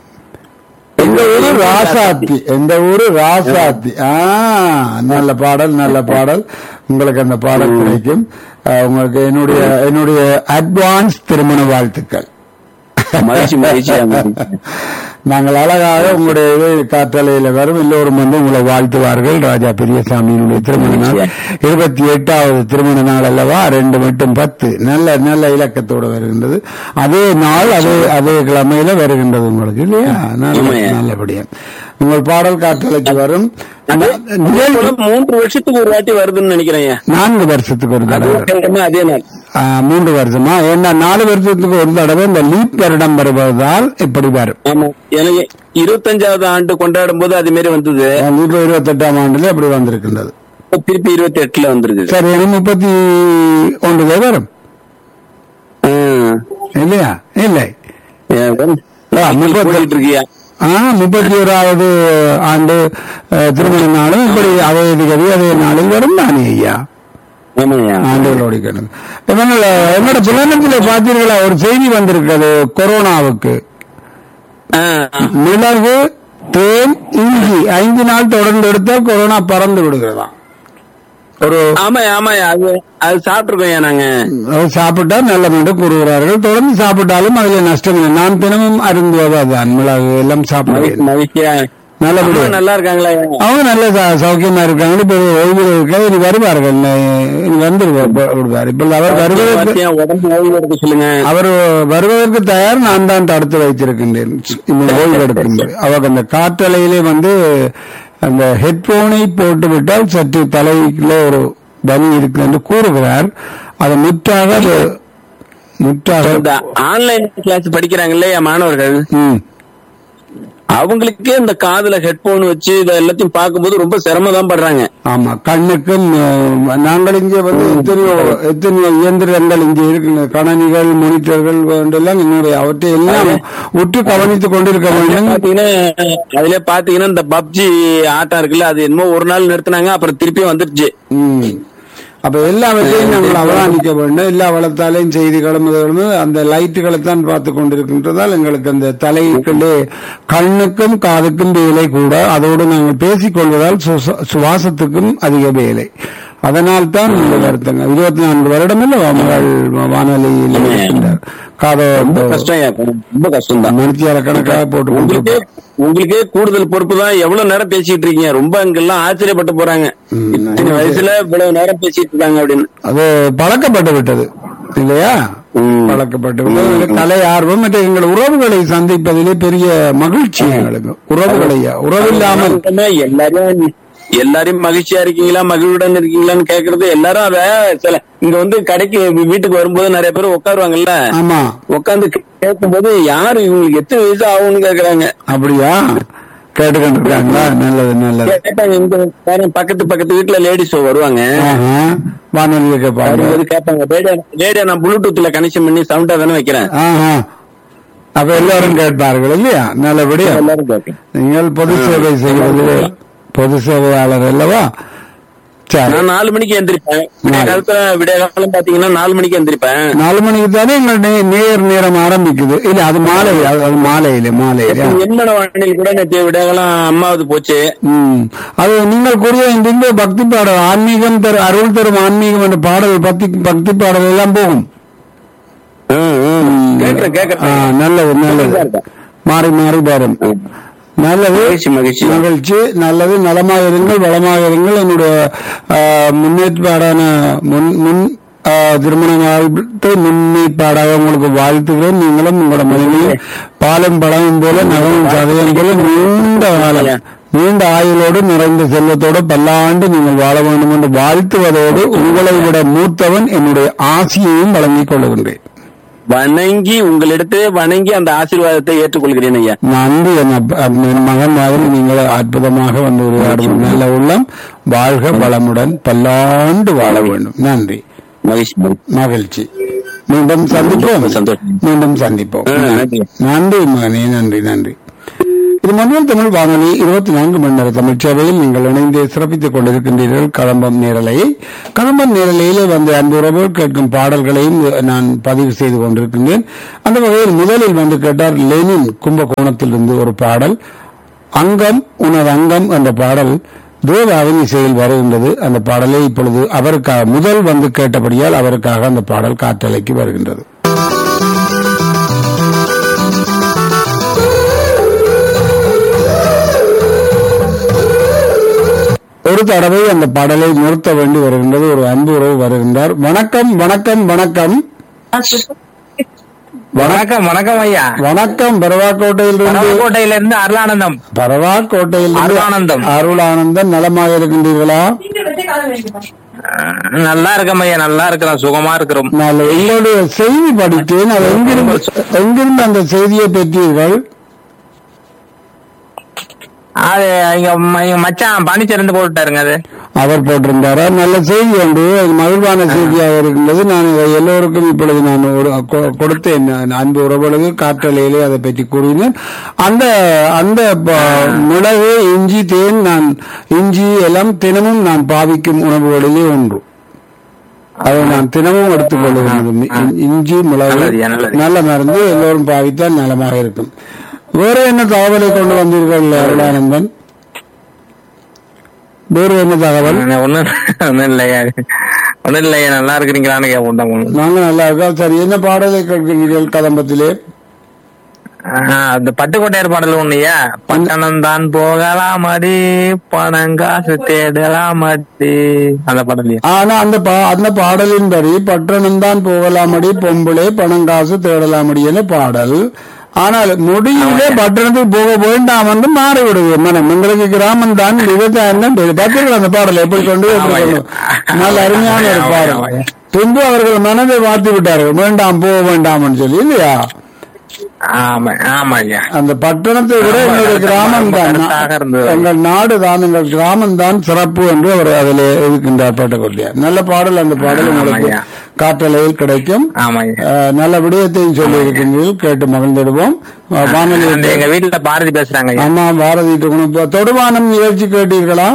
Speaker 1: எங்க ஊரு ராசாத்தி எந்த ஊரு ராசாத்தி ஆ நல்ல பாடல் நல்ல பாடல் உங்களுக்கு அந்த பாடல் கிடைக்கும் அஹ், உங்களுக்கு என்னுடைய என்னுடைய அட்வான்ஸ் திருமண வாழ்த்துக்கள்
Speaker 4: மகிழ்ச்சி மகிழ்ச்சியா
Speaker 1: நாங்கள் அழகாக உங்களுடைய இது காற்றலையில வரும் எல்லோரும் வந்து உங்களை வாழ்த்துவார்கள் ராஜா பெரியசாமியினுடைய திருமண நாள் இருபத்தி எட்டாவது திருமண நாள் அல்லவா ரெண்டு மட்டும் பத்து நல்ல நல்ல இலக்கத்தோடு வருகின்றது அதே நாள் அதே அதே கிழமையில வருகின்றது உங்களுக்கு இல்லையா நல்ல
Speaker 4: ஆமாய்யா.
Speaker 1: நல்லபடியா உங்கள் பாடல் காற்றலைக்கு வரும் நிகழ்வு
Speaker 4: மூன்று வருஷத்துக்கு ஒரு வாட்டி வருதுன்னு நினைக்கிறேன்
Speaker 1: நான்கு வருஷத்துக்கு ஒரு தடவை வரும்.
Speaker 4: அதுவும் அதே நாள்
Speaker 1: ஆ, மூன்று வருஷமா ஏன்னா நாலு வருஷத்துக்கு ஒரு தடவை இந்த லீப் வருடம் வருவதால் இப்படி வரும்
Speaker 4: ஆமா எனக்கு இருபத்தஞ்சாவது ஆண்டு கொண்டாடும் போது அது மாதிரி வந்தது
Speaker 1: இப்ப இருபத்தெட்டாம் ஆண்டுல அப்படி வந்திருக்கின்றது
Speaker 4: இப்ப திருப்பி இருபத்தி எட்டுல வந்திருக்கு
Speaker 1: சரி இனி முப்பத்தி ஒன்று வரும்
Speaker 4: ம்.
Speaker 1: இல்லையா இல்லை
Speaker 4: ஏன் வந்து-
Speaker 1: ஆ, முப்பத்தி-
Speaker 4: போயிட்டு இருக்கியா
Speaker 1: ஆ முப்பத்தி ஓராவது ஆண்டு அஹ், திருமண நாளும் இப்படி அதே திகதி அதே நாளில் வரும் தானே ஐயா
Speaker 4: ஆமாய்யா
Speaker 1: ஆண்டுகளோடு கிடந்து இவங்கள என்னோட புலனத்தில் பார்த்தீர்களா ஒரு செய்தி வந்திருக்கிறது கொரோனாவுக்கு
Speaker 4: ஆ, ஆ.
Speaker 1: மிளகு தேன் இஞ்சி ஐந்து நாள் தொடர்ந்து எடுத்தால் கொரோனா பறந்து விடுகிறதாம் ஒரு
Speaker 4: ஆமாய்யா ஆமாய்யா அது அது சாப்பிட்டுருக்கோம் நாங்க
Speaker 1: அது சாப்பிட்டா நல்ல என்று கூறுகிறார்கள் தொடர்ந்து சாப்பிட்டாலும் அதுல நஷ்டம் இல்லை நான் தினமும் அருந்துவது அதுதான் மிளகு எல்லாம் சாப்பிடுவேன்
Speaker 4: மகிழ்ச்சியா
Speaker 1: நல்லபடியா
Speaker 4: அம்மா நல்லா இருக்காங்களா
Speaker 1: அவங்க நல்ல ச- சௌக்கியமா இருக்காங்க இப்ப ஓய்வு இருக்க இனி வருவார்கள் இனி வந்து விடுவார் இப்ப அவர் வருவதற்கு
Speaker 4: பாத்தியா, உடம்பு ஓய்வு எடுக்க சொல்லுங்க
Speaker 1: அவர் வருவதற்கு தயார் நான் தான் தடுத்து வைத்திருக்கின்றேன் இந்த ஓய்வு எடுக்கும்போது அவர் அந்த காற்றலையிலே வந்து அந்த ஹெட்போனை போட்டு விட்டால் சற்று தலையில ஒரு வலி இருக்கு என்று கூறுகிறார் அது முற்றாக அது முற்றாக
Speaker 4: இந்த ஆன்லைன் கிளாஸ் படிக்கிறாங்க இல்லையா மாணவர்கள்
Speaker 1: ம்
Speaker 4: அவங்களுக்கே இந்த காதுல ஹெட்போன் வச்சு இத எல்லாத்தையும் பார்க்கும்போது ரொம்ப சிரமம் தான் படுறாங்க
Speaker 1: ஆமா கண்ணுக்கும் அஹ், நாங்கள் இங்கே வந்து எத்தனையோ எத்தனையோ இயந்திரங்கள் இங்கே இருக்கின்றன கணனிகள் மோனிட்டர்கள் எல்லாம் என்னுடைய அவற்றை எல்லாம் உற்று கவனித்துக் கொண்டிருக்க வேண்டும்
Speaker 4: பாத்தீங்கன்னா அதுல பாத்தீங்கன்னா இந்த பப்ஜி ஆட்டம் இருக்குல்ல அது என்னமோ ஒரு நாள் நிறுத்தினாங்க அப்புறம் திருப்பி வந்துருச்சு
Speaker 1: ம். அப்ப எல்லாவற்றையும் நாங்கள் அவதானிக்க வேண்டும் எல்லா வளத்தாலையும் செய்திகளும் இதுகளும் அந்த லைட்டுகளை தான் பார்த்து கொண்டிருக்கின்றதால் எங்களுக்கு அந்த தலைக்குள்ளே கண்ணுக்கும் காதுக்கும் வேலை கூட அதோடு நாங்கள் பேசிக் கொள்வதால் சுச- சுவாசத்துக்கும் அதிக வேலை அதனால் தான் இந்த வருத்தங்க இருபத்தி நான்கு வருடம் இல்ல மகள் வானொலியில் இருக்கின்றார்
Speaker 4: ரொம்ப
Speaker 1: காதோ
Speaker 4: கஷ்டம் ஐயா, ரொம்ப கஷ்டம் தான்
Speaker 1: மணித்தியால கணக்காக போட்டு
Speaker 4: உங்களுக்கே
Speaker 1: கொண்டிருப்பார்.
Speaker 4: உங்களுக்கே கூடுதல் பொறுப்பு தான் எவ்வளவு நேரம் பேசிட்டு இருக்கீங்க ரொம்ப அங்கெல்லாம் ஆச்சரியப்பட்டு போறாங்க
Speaker 1: ம்.
Speaker 4: இத்தனை வயசுல இவ்வளவு நேரம் பேசிட்டு இருக்காங்க அப்படின்னு
Speaker 1: அது பழக்கப்பட்டு விட்டது இல்லையா
Speaker 4: ம்.
Speaker 1: பழக்கப்பட்டு விட்டது கலை ஆர்வம் மற்ற எங்கள் உறவுகளை சந்திப்பதிலே பெரிய மகிழ்ச்சி எங்களுக்கு உறவுகளையா உறவு இல்லாமல்
Speaker 4: ஆமா, எல்லாரும் எல்லாரையும் மகிழ்ச்சியா இருக்கீங்களா மகிழ்வுடன் இருக்கீங்களான்னு கேக்குறது எல்லாரும் அத சில இங்க வந்து கடைக்கு வீட்டுக்கு வரும்போது நிறைய பேர் உட்காருவாங்கல்ல
Speaker 1: ஆமா
Speaker 4: உட்காந்து கேட்கும்போது யாரு இவங்களுக்கு எத்தனை வயசு ஆகும்னு கேக்குறாங்க
Speaker 1: அப்படியா கேட்டுக்கிட்டு இருக்காங்களா நல்லது நல்லது
Speaker 4: கேட்டாங்க இந்த பாருங்க, பக்கத்து பக்கத்து வீட்டுல லேடிஸ் வருவாங்க
Speaker 1: ஆஹா. வானொலியை கேட்பாங்க
Speaker 4: வரும்போது கேட்பாங்க ரேடியோ ரேடியோ நான் ப்ளூடூத்ல கனெக்ஷன் பண்ணி சவுண்டா தானே வைக்கிறேன்
Speaker 1: ஆஹா. அப்ப எல்லாரும் கேட்பார்கள் இல்லையா நல்லபடியா
Speaker 4: எல்லாரும் கேட்பேன்
Speaker 1: நீங்கள் பொது சேவை செய்வதிலே பொது சேவையாளர் அல்லவா சரி
Speaker 4: நான் நாலு மணிக்கு எந்திரிப்பேன் விடிய காலத்துல விடிய காலம் பாத்தீங்கன்னா நாலு மணிக்கு எந்திரிப்பேன்
Speaker 1: நாலு மணிக்கு தானே எங்கள் நே- நேர் நேரம் ஆரம்பிக்குது இல்ல அது மாலை அது அது மாலையில மாலையில
Speaker 4: என்மன வானில் கூட நேற்று விடிய காலம் அம்மாவது போச்சு
Speaker 1: ம். அது நீங்கள் கூறிய இந்த பக்தி பாடல் ஆன்மீகம் தரும் அருள் தரும் ஆன்மீகம் என்ற பாடல் பக்தி பக்தி பாடல் எல்லாம் போகும்
Speaker 4: கேட்கறேன்
Speaker 1: ஆ,
Speaker 4: கேட்கறேன்
Speaker 1: நல்லது நல்லது மாறி மாறி வரும் நல்லது
Speaker 4: மகிழ்ச்சி மகிழ்ச்சி
Speaker 1: மகிழ்ச்சி நல்லது நலமாக இருங்கள் வளமாக இருங்கள் என்னுடைய ஆ, முன்னேற்பாடான முன் முன் ஆ, திருமண வாழ்த்தை முன்னேற்பாடாக உங்களுக்கு வாழ்த்துகிறேன் நீங்களும் உங்களோட மனைவியும் பாலும் பழமும் போல நகமும் சதயம் போல நீண்ட காலம் நீண்ட ஆயுளோடு நிறைந்த செல்வத்தோடு பல்லாண்டு நீங்கள் வாழ வேண்டும் என்று வாழ்த்துவதோடு உங்களை விட மூத்தவன் என்னுடைய ஆசியையும் வழங்கிக் கொள்ளுகின்றேன்
Speaker 4: வணங்கி உங்களிடத்தை வணங்கி அந்த ஆசீர்வாதத்தை ஏற்றுக்கொள்கிறேன் ஐயா
Speaker 1: நன்றி என் அப்ப- என் மகன் மாதிரி நீங்கள் அற்புதமாக வந்து உரையாடும் நல்ல உள்ளம் வாழ்க வளமுடன் பல்லாண்டு வாழ வேண்டும் நன்றி
Speaker 4: மகிழ்ச்சி மகிழ்ச்சி.
Speaker 1: மகிழ்ச்சி மீண்டும் சந்திப்போம்
Speaker 4: சந்தோஷம்.
Speaker 1: மீண்டும் சந்திப்போம்
Speaker 4: ஆ, நன்றி.
Speaker 1: நன்றி மகனே நன்றி நன்றி இது மன்னியல் தமிழ் வானொலி இருபத்தி நான்கு மணி நேர தமிழ் சேவையில் நீங்கள் இணைந்து சிறப்பித்துக் கொண்டிருக்கின்றீர்கள் கதம்பம் நேரலையை கதம்பம் நேரலையிலே வந்து அன்பு உறவுகள் கேட்கும் பாடல்களையும் நான் பதிவு செய்து கொண்டிருக்கின்றேன் அந்த வகையில் முதலில் வந்து கேட்டார் லெனின் கும்பகோணத்திலிருந்து ஒரு பாடல் அங்கம் உனது அங்கம் என்ற பாடல் தேவாவின் இசையில் வருகின்றது அந்த பாடலை இப்பொழுது அவருக்காக முதல் வந்து கேட்டபடியால் அவருக்காக அந்த பாடல் காற்றலைக்கு வருகின்றது ஒரு தடவை அந்த பாடலை நிறுத்த வேண்டி வருகின்றது ஒரு அன்பு உறவு வருகின்றார் வணக்கம் வணக்கம் வணக்கம்
Speaker 2: வணக்கம் வணக்கம் ஐயா
Speaker 1: வணக்கம் பரவாக்கோட்டையில் இருந்து
Speaker 2: கோட்டையில இருந்து அருளானந்தம்
Speaker 1: பரவாக்கோட்டையில்
Speaker 2: அருளானந்தம்.
Speaker 1: அருளானந்தம் நலமாக இருக்கின்றீர்களா
Speaker 2: நல்லா இருக்கோம் ஐயா நல்லா இருக்கிறோம் சுகமா இருக்கிறோம்
Speaker 1: நான் உங்களுடைய செய்தி படித்தேன் அது எங்கிருந்து எங்கிருந்து அந்த செய்தியை பெற்றீர்கள்
Speaker 2: அது எங்க ம- எங்க மச்சான் பாண்டிச்சேரிந்து போட்டுட்டாருங்க அது
Speaker 1: அவர் போட்டிருந்தாரா நல்ல செய்தி உண்டு அது மகிழ்வான செய்தியாக இருக்கின்றது நான் இதை எல்லோருக்கும் இப்பொழுது நான் ஒரு கொ- கொடுத்தேன் நான் அன்பு உறவுகளுக்கு காற்றலையிலே அதை பற்றி கூறினேன் அந்த அந்த ப- மிளகு இஞ்சி தேன் நான் இஞ்சி எல்லாம் தினமும் நான் பாவிக்கும் உணவுகளிலே ஒன்று அதை நான் தினமும் எடுத்துக்கொள்ளுகின்றது இ- இஞ்சி மிளகு
Speaker 2: நல்லது, நல்லது.
Speaker 1: நல்ல மருந்து எல்லோரும் பாவித்தால் நலமாக இருக்கும் வேற என்ன தகவலை கொண்டு வந்தீர்கள் அருளானந்தன் வேறு என்ன தகவல்
Speaker 2: ஒண்ணு ஒண்ணும் இல்லையா ஒண்ணும் இல்லையா நல்லா இருக்கிறீங்களான்னு கேட்போம் ஒண்ணு
Speaker 1: நாங்க நல்லா இருக்கோம் சரி என்ன பாடலை கேட்கிறீர்கள் கதம்பத்திலே
Speaker 2: அந்த பட்டுக்கோட்டையார் பாடல் ஒண்ணுயா பட்டணம் தான் போகலாமடி பணங்காசு தேடலாமடி அந்த பாடலையா
Speaker 1: ஆனா அந்த பா அந்த பாடலின்படி பட்டணம் தான் போகலாமடி பொம்பளை பணம் காசு தேடலாமடி என பாடல் ஆனால் முடியிலே பட்டணத்துக்கு போக வேண்டாம் என்று மாறி விடுது மனம் எங்களுக்கு கிராமம் தான் விவசாயம் தான் பெரிய- பார்த்தீங்களா அந்த பாடல் எப்படி கொண்டு போய் எப்படி கொண்டு போய்? நல்ல அருமையான ஒரு பாடல் பின்பு அவர்கள் மனதை மாற்றி விட்டார்கள் வேண்டாம் போக வேண்டாம்னு சொல்லி இல்லையா
Speaker 2: ஆமா ஆமா ஐயா
Speaker 1: அந்த பட்டணத்தை விட
Speaker 2: ஆமா,
Speaker 1: எங்களுடைய
Speaker 2: அது
Speaker 1: கிராமம்
Speaker 2: ரொம்ப
Speaker 1: தான்
Speaker 2: கருத்தாக இருந்தது.
Speaker 1: எங்கள் நாடு தான் எங்கள் கிராமம் தான் சிறப்பு என்று அவர் அதில் இருக்கின்றார் பேட்டக்கொட்டியார் நல்ல பாடல் அந்த பாடல் உங்களுக்கு
Speaker 2: ஆமாய்யா.
Speaker 1: காற்றலையில் கிடைக்கும்
Speaker 2: ஆமா ஐயா
Speaker 1: அஹ், நல்ல விடயத்தையும் சொல்லி இருக்கின்றீர்கள் கேட்டு மகிழ்ந்திடுவோம் அஹ், வானொலி
Speaker 2: அந்த எங்க வீட்டுல பாரதி பேசுறாங்க ஐயா
Speaker 1: அம்மா பாரதி டொகுனு- இப்ப தொடுவானம் நிகழ்ச்சி கேட்டீர்களா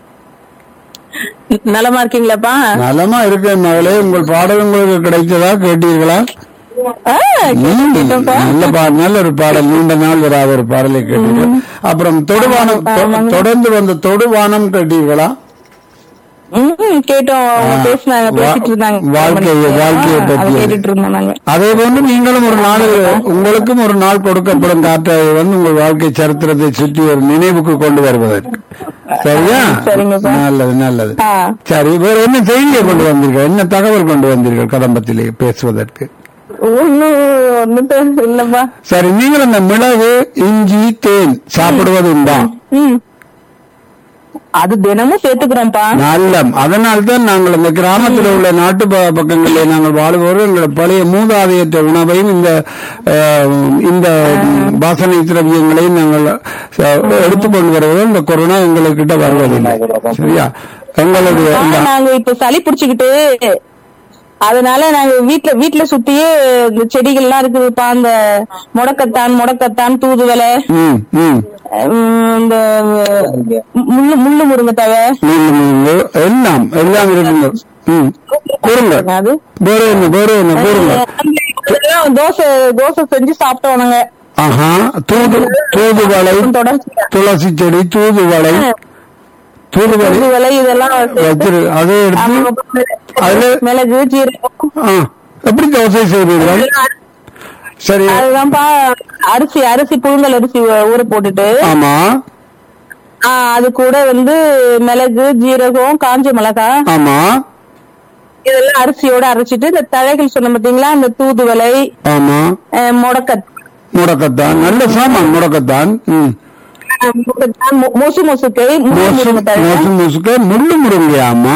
Speaker 5: நலமா இருக்கீங்களாப்பா
Speaker 1: நலமா இருக்கேன் மகளே உங்கள் பாடல் உங்களுக்கு கிடைத்ததா கேட்டீர்களா
Speaker 5: ஆ,
Speaker 1: ம்,
Speaker 5: கேட்டோம்ப்பா.
Speaker 1: நல்ல பாடல் நல்ல ஒரு பாடல் நீண்ட நாள் வராத ஒரு பாடலை கேட்டீர்கள் அப்புறம் தொடுவானம் தொ- தொடர்ந்து வந்த தொடுவானம் கேட்டீர்களா
Speaker 5: ம், கேட்டோம் அவங்க
Speaker 1: ஆ,
Speaker 5: பேசினாங்க
Speaker 1: வா-
Speaker 5: பேசிட்டு இருந்தாங்க
Speaker 1: வாழ்க்கையை- வாழ்க்கையை
Speaker 5: ஆ,
Speaker 1: பத்தி.
Speaker 5: அதை கேட்டுட்டு இருந்தோம் நாங்க
Speaker 1: அதே போன்று நீங்களும் ஒரு நாள் உங்களுக்கும் ஒரு நாள் கொடுக்கப்படும் காற்றை வந்து உங்கள் வாழ்க்கை சரித்திரத்தை சுற்றி ஒரு நினைவுக்கு கொண்டு வருவதற்கு சரியா
Speaker 5: சரிங்கப்பா.
Speaker 1: நல்லது நல்லது
Speaker 5: ஆ.
Speaker 1: சரி வேற என்ன செய்தியை கொண்டு வந்தீர்கள் என்ன தகவல் கொண்டு வந்தீர்கள் கதம்பத்திலே பேசுவதற்கு
Speaker 5: ஒண்ணும் ஒண்ணும் தெரியல இல்லப்பா
Speaker 1: சரி நீங்கள் அந்த மிளகு இஞ்சி தேன் சாப்பிடுவது உண்டா
Speaker 5: ம் அது தினமும் சேர்த்துக்கிறோம்ப்பா
Speaker 1: நல்லம் அதனால்தான் நாங்கள் இந்த கிராமத்தில் உள்ள நாட்டு ப- பக்கங்களில் நாங்கள் வாழ்வோர் எங்கள் பழைய மூதாதையற்ற உணவையும் இந்த அஹ், இந்த வாசனை திரவியங்களையும் நாங்கள் அஹ், எடுத்துக்கொண்டு வருவது இந்த கொரோனா எங்கள்கிட்ட வருவதில்லை சரியா எங்களுடைய
Speaker 5: ஆனா
Speaker 1: இந்த-
Speaker 5: நாங்க இப்ப சளி புடிச்சுக்கிட்டு அதனால நாங்க வீட்ல வீட்ல சுத்தியே இந்த செடிகள் எல்லாம் இருக்குதுப்பா அந்த முடக்கத்தான் முடக்கத்தான் தூதுவலை
Speaker 1: ம் ம்
Speaker 5: உம், இந்த முள்ளு முள்ளு முருங்கை தழை
Speaker 1: நீங்க- நீங்க எல்லாம் எல்லாம் இருக்குங்க ம் கூறுங்க
Speaker 5: அது
Speaker 1: வேற என்ன வேற என்ன கூறுங்க
Speaker 5: இதெல்லாம் தோசை தோசை செஞ்சு சாப்பிட்டோம்
Speaker 1: ஆஹா தூது தூதுவளை
Speaker 5: தொடர்ச்சி
Speaker 1: துளசி செடி தூதுவளை தூதுவளை
Speaker 5: தூதுவலை இதெல்லாம் சேர்த்து
Speaker 1: வச்சிரு அதை எடுத்து அதுல
Speaker 5: மிளகு ஜீரகம்
Speaker 1: ஆ, எப்படி தோசை செய்வீர்கள் சரி
Speaker 5: அதுதான்ப்பா அரிசி அரிசி புழுங்கல் அரிசி ஊ- ஊற போட்டுட்டு
Speaker 1: ஆமா
Speaker 5: ஆ, அது கூட வந்து மிளகு ஜீரகம் காஞ்ச மிளகாய்
Speaker 1: ஆமா
Speaker 5: இதெல்லாம் அரிசியோட அரைச்சிட்டு இந்த தழைகள் சொன்ன பாத்தீங்களா அந்த தூதுவளை
Speaker 1: ஆமா
Speaker 5: அஹ், முடக்கத்
Speaker 1: முடக்கத்தான் நல்ல சாமான் முடக்கத்தான் ம்
Speaker 5: அஹ், முடக்கத்தான், மொ- மொசு மொசுக்கை முள்ளு
Speaker 1: மோசு
Speaker 5: முருங்கை தழை.
Speaker 1: மோசு மோசுக்க முள்ளு முருங்கையாமா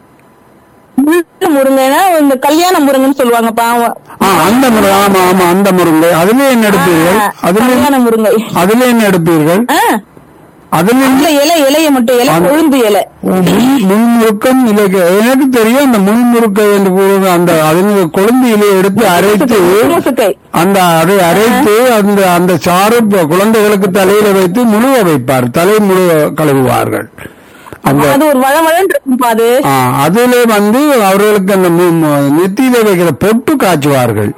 Speaker 5: முள்ளு முருங்கைனா இந்த கல்யாண முருங்கன்னு சொல்லுவாங்கப்பா
Speaker 1: ஆ அந்த முருங்கை ஆமா ஆமா அந்த முருங்கை அதுல என்ன எடுப்பீர்கள் அதுல
Speaker 5: கல்யாண முருங்கை
Speaker 1: அதுல என்ன எடுப்பீர்கள்
Speaker 5: ஆ,
Speaker 1: அதுல
Speaker 5: அந்த இலை இலைய மட்டும் இலை
Speaker 1: அந்த-
Speaker 5: கொழுந்து இலை
Speaker 1: முள்- முள்முறுக்கம் இலைக்கு எனக்கு தெரியும் அந்த முள்முறுக்கை என்று கூறுவது அந்த அதனுடைய கொழுந்து இலையை எடுத்து அரைத்து
Speaker 5: முசுக்கை.
Speaker 1: அந்த அதை அரைத்து அந்த அந்த சாறு ப- குழந்தைகளுக்கு தலையில வைத்து முழுவ வைப்பார் தலை முழுவ கழுவுவார்கள் அந்த
Speaker 5: அது ஒரு வளவளன்னு இருக்கும்பா அது
Speaker 1: ஆ, அதிலே வந்து அவர்களுக்கு அந்த மு- மு- நெத்தியில வைக்கிற பொட்டு காய்ச்சுவார்கள்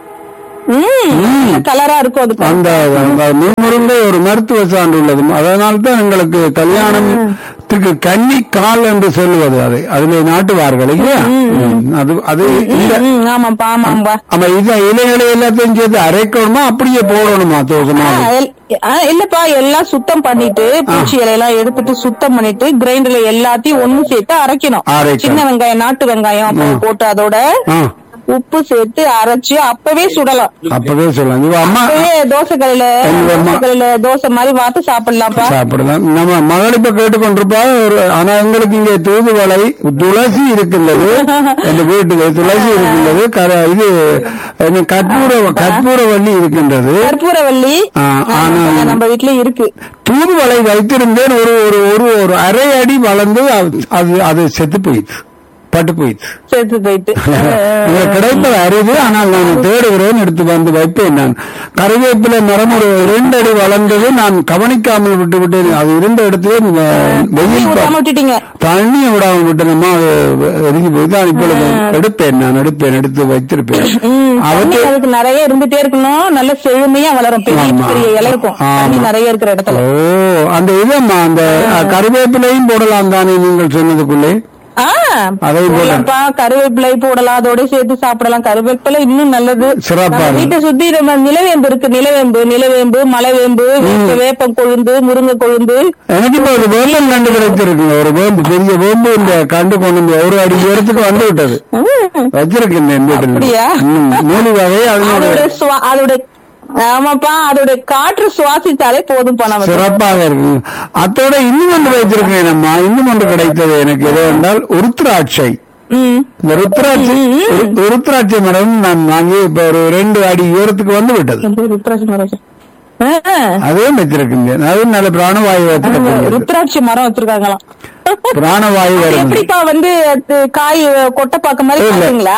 Speaker 5: ம் கலரா இருக்கும் அது
Speaker 1: அந்த அந்த முன்முருங்கை ஒரு மருத்துவ சான்று உள்ளது அதனால தான் எங்களுக்கு கல்யாணத்துக்கு கன்னி கால் என்று சொல்லுவது அதை அதிலே நாட்டுவார்கள் இல்லையா ம், அது அது இந்த
Speaker 5: ம், ஆமாப்பா ஆமாம்பா
Speaker 1: ஆமா இது இலைகளை எல்லாத்தையும் சேர்த்து அரைக்கணுமா அப்படியே போடணுமா தோசமா
Speaker 5: ஆ, எல்- ஆ, இல்லப்பா எல்லாம் சுத்தம் பண்ணிட்டு பூச்சி இலையெல்லாம் எடுத்துட்டு சுத்தம் பண்ணிட்டு கிரைண்டர்ல எல்லாத்தையும் ஒண்ணு சேர்த்து அரைக்கணும்
Speaker 1: அரைக்கணும்.
Speaker 5: சின்ன வெங்காயம் நாட்டு வெங்காயம் அப்புறம் போட்டு அதோட
Speaker 1: ஆ,
Speaker 5: உப்பு சேர்த்து அரைச்சு அப்பவே சுடலாம்
Speaker 1: அப்பவே சொல்லலாம் இவ அம்மா
Speaker 5: அப்பவே தோசை கல்லுல
Speaker 1: எங்க அம்மா-
Speaker 5: தோசை கல்லுல தோசை மாதிரி வாத்து சாப்பிடலாம்ப்பா
Speaker 1: சாப்பிடலாம் நம்ம மகள் இப்ப கேட்டுக்கொண்டிருப்பா ஒரு ஆனா எங்களுக்கு இங்கே தூதுவளை துளசி இருக்கின்றது எங்க வீட்டுக்கு துளசி இருக்கின்றது கர- இது என்ன, கற்பூர கற்பூரவள்ளி இருக்கின்றது
Speaker 5: கற்பூரவள்ளி
Speaker 1: ஆ, ஆனா-
Speaker 5: நம்ம வீட்ல இருக்கு
Speaker 1: தூதுவளை வைத்திருந்தேன் ஒரு ஒரு ஒரு ஒரு அரை அடி வளர்ந்து அது- அது அது செத்து போயிடுச்சு பட்டு போயிடுச்சு
Speaker 5: சேர்த்து போயிட்டு
Speaker 1: இது கிடைப்பது அரிது ஆனால் நான் தேடுகிறேன் எடுத்து வந்து வைப்பேன் நான் கருவேப்பிலை மரம் ஒரு இரண்டு அடி வளர்ந்தது நான் கவனிக்காமல் விட்டு விட்டேன் அது இருந்த இடத்துல இந்த வெயில்
Speaker 5: விடாம
Speaker 1: பா-
Speaker 5: விட்டுட்டீங்க
Speaker 1: தண்ணியை விடாம விட்டேனம்மா அது எரிஞ்சு போய் தான் இப்பொழுது எடுப்பேன் நான் எடுப்பேன் எடுத்து வைத்திருப்பேன்
Speaker 5: ம், தண்ணி
Speaker 1: அவற்றை
Speaker 5: அதுக்கு நிறைய இருந்துட்டே இருக்கணும் நல்ல செழுமையா வளரும் பெரிய
Speaker 1: ஆமா.
Speaker 5: பெரிய இலை இருக்கும்
Speaker 1: ஆமா.
Speaker 5: தண்ணி நிறைய இருக்கிற இடத்துல
Speaker 1: ஓ அந்த இதம்மா அந்த அஹ், கருவேப்பிலையும் போடலாம் தானே நீங்கள் சொன்னதுக்குள்ளே
Speaker 5: ஆ
Speaker 1: அதையும் போடலாம்.
Speaker 5: போடலாம்ப்பா கருவேப்பிலை போடலாம் அதோட சேர்த்து சாப்பிடலாம் கருவேப்பிலை இன்னும் நல்லது
Speaker 1: சிறப்பா
Speaker 5: நம்ம வீட்டை சுத்தி நம்ம நிலவேம்பு இருக்கு நிலவேம்பு நிலவேம்பு மலைவேம்பு வேப்ப- வேப்பம் கொழுந்து முருங்கை கொழுந்து
Speaker 1: எனக்கு இப்ப ஒரு வேம்பன் கண்டு கிடைத்திருக்குங்க ஒரு வேம்பு பெரிய வேம்பு இந்த கண்டு கொண்டு வந்து ஒரு அடி உயரத்துக்கு வந்து விட்டது
Speaker 5: ம்.
Speaker 1: வச்சிருக்கேன் என் வீட்டில்
Speaker 5: அப்படியா?
Speaker 1: ம், மூலி வகை
Speaker 5: அதோட
Speaker 1: அதனுடைய
Speaker 5: சுவா- அதோட ஆமாப்பா அதோட காற்று சுவாசித்தாலே போதும்பா நமக்கு
Speaker 1: சிறப்பாக இருக்கு அத்தோட இன்னும் ஒன்று வைத்திருக்கேன் அம்மா இன்னும் ஒன்று கிடைத்தது எனக்கு எது என்றால் உருத்திராட்சை
Speaker 5: ம்
Speaker 1: இந்த ருத்ராட்சை உரு- உருத்திராட்சை மரம் நான் வாங்கி இப்ப ஒரு ரெண்டு அடி உயரத்துக்கு வந்து விட்டது
Speaker 5: எப்படி ருத்ராட்சி மரம் வச்சு- ஆ,
Speaker 1: அதுவும் வைத்திருக்கின்றேன் அதுவும் நல்ல பிராணவாயு வைத்திருக்கின்றது
Speaker 5: ருத்ராட்சி மரம் வச்சிருக்காங்களாம்
Speaker 1: பிராணவாயு
Speaker 5: அது
Speaker 1: வருது
Speaker 5: எப்படிப்பா வந்து அது காய் கொட்டை பாக்க மாதிரி
Speaker 1: இல்ல.
Speaker 5: பாத்தீங்களா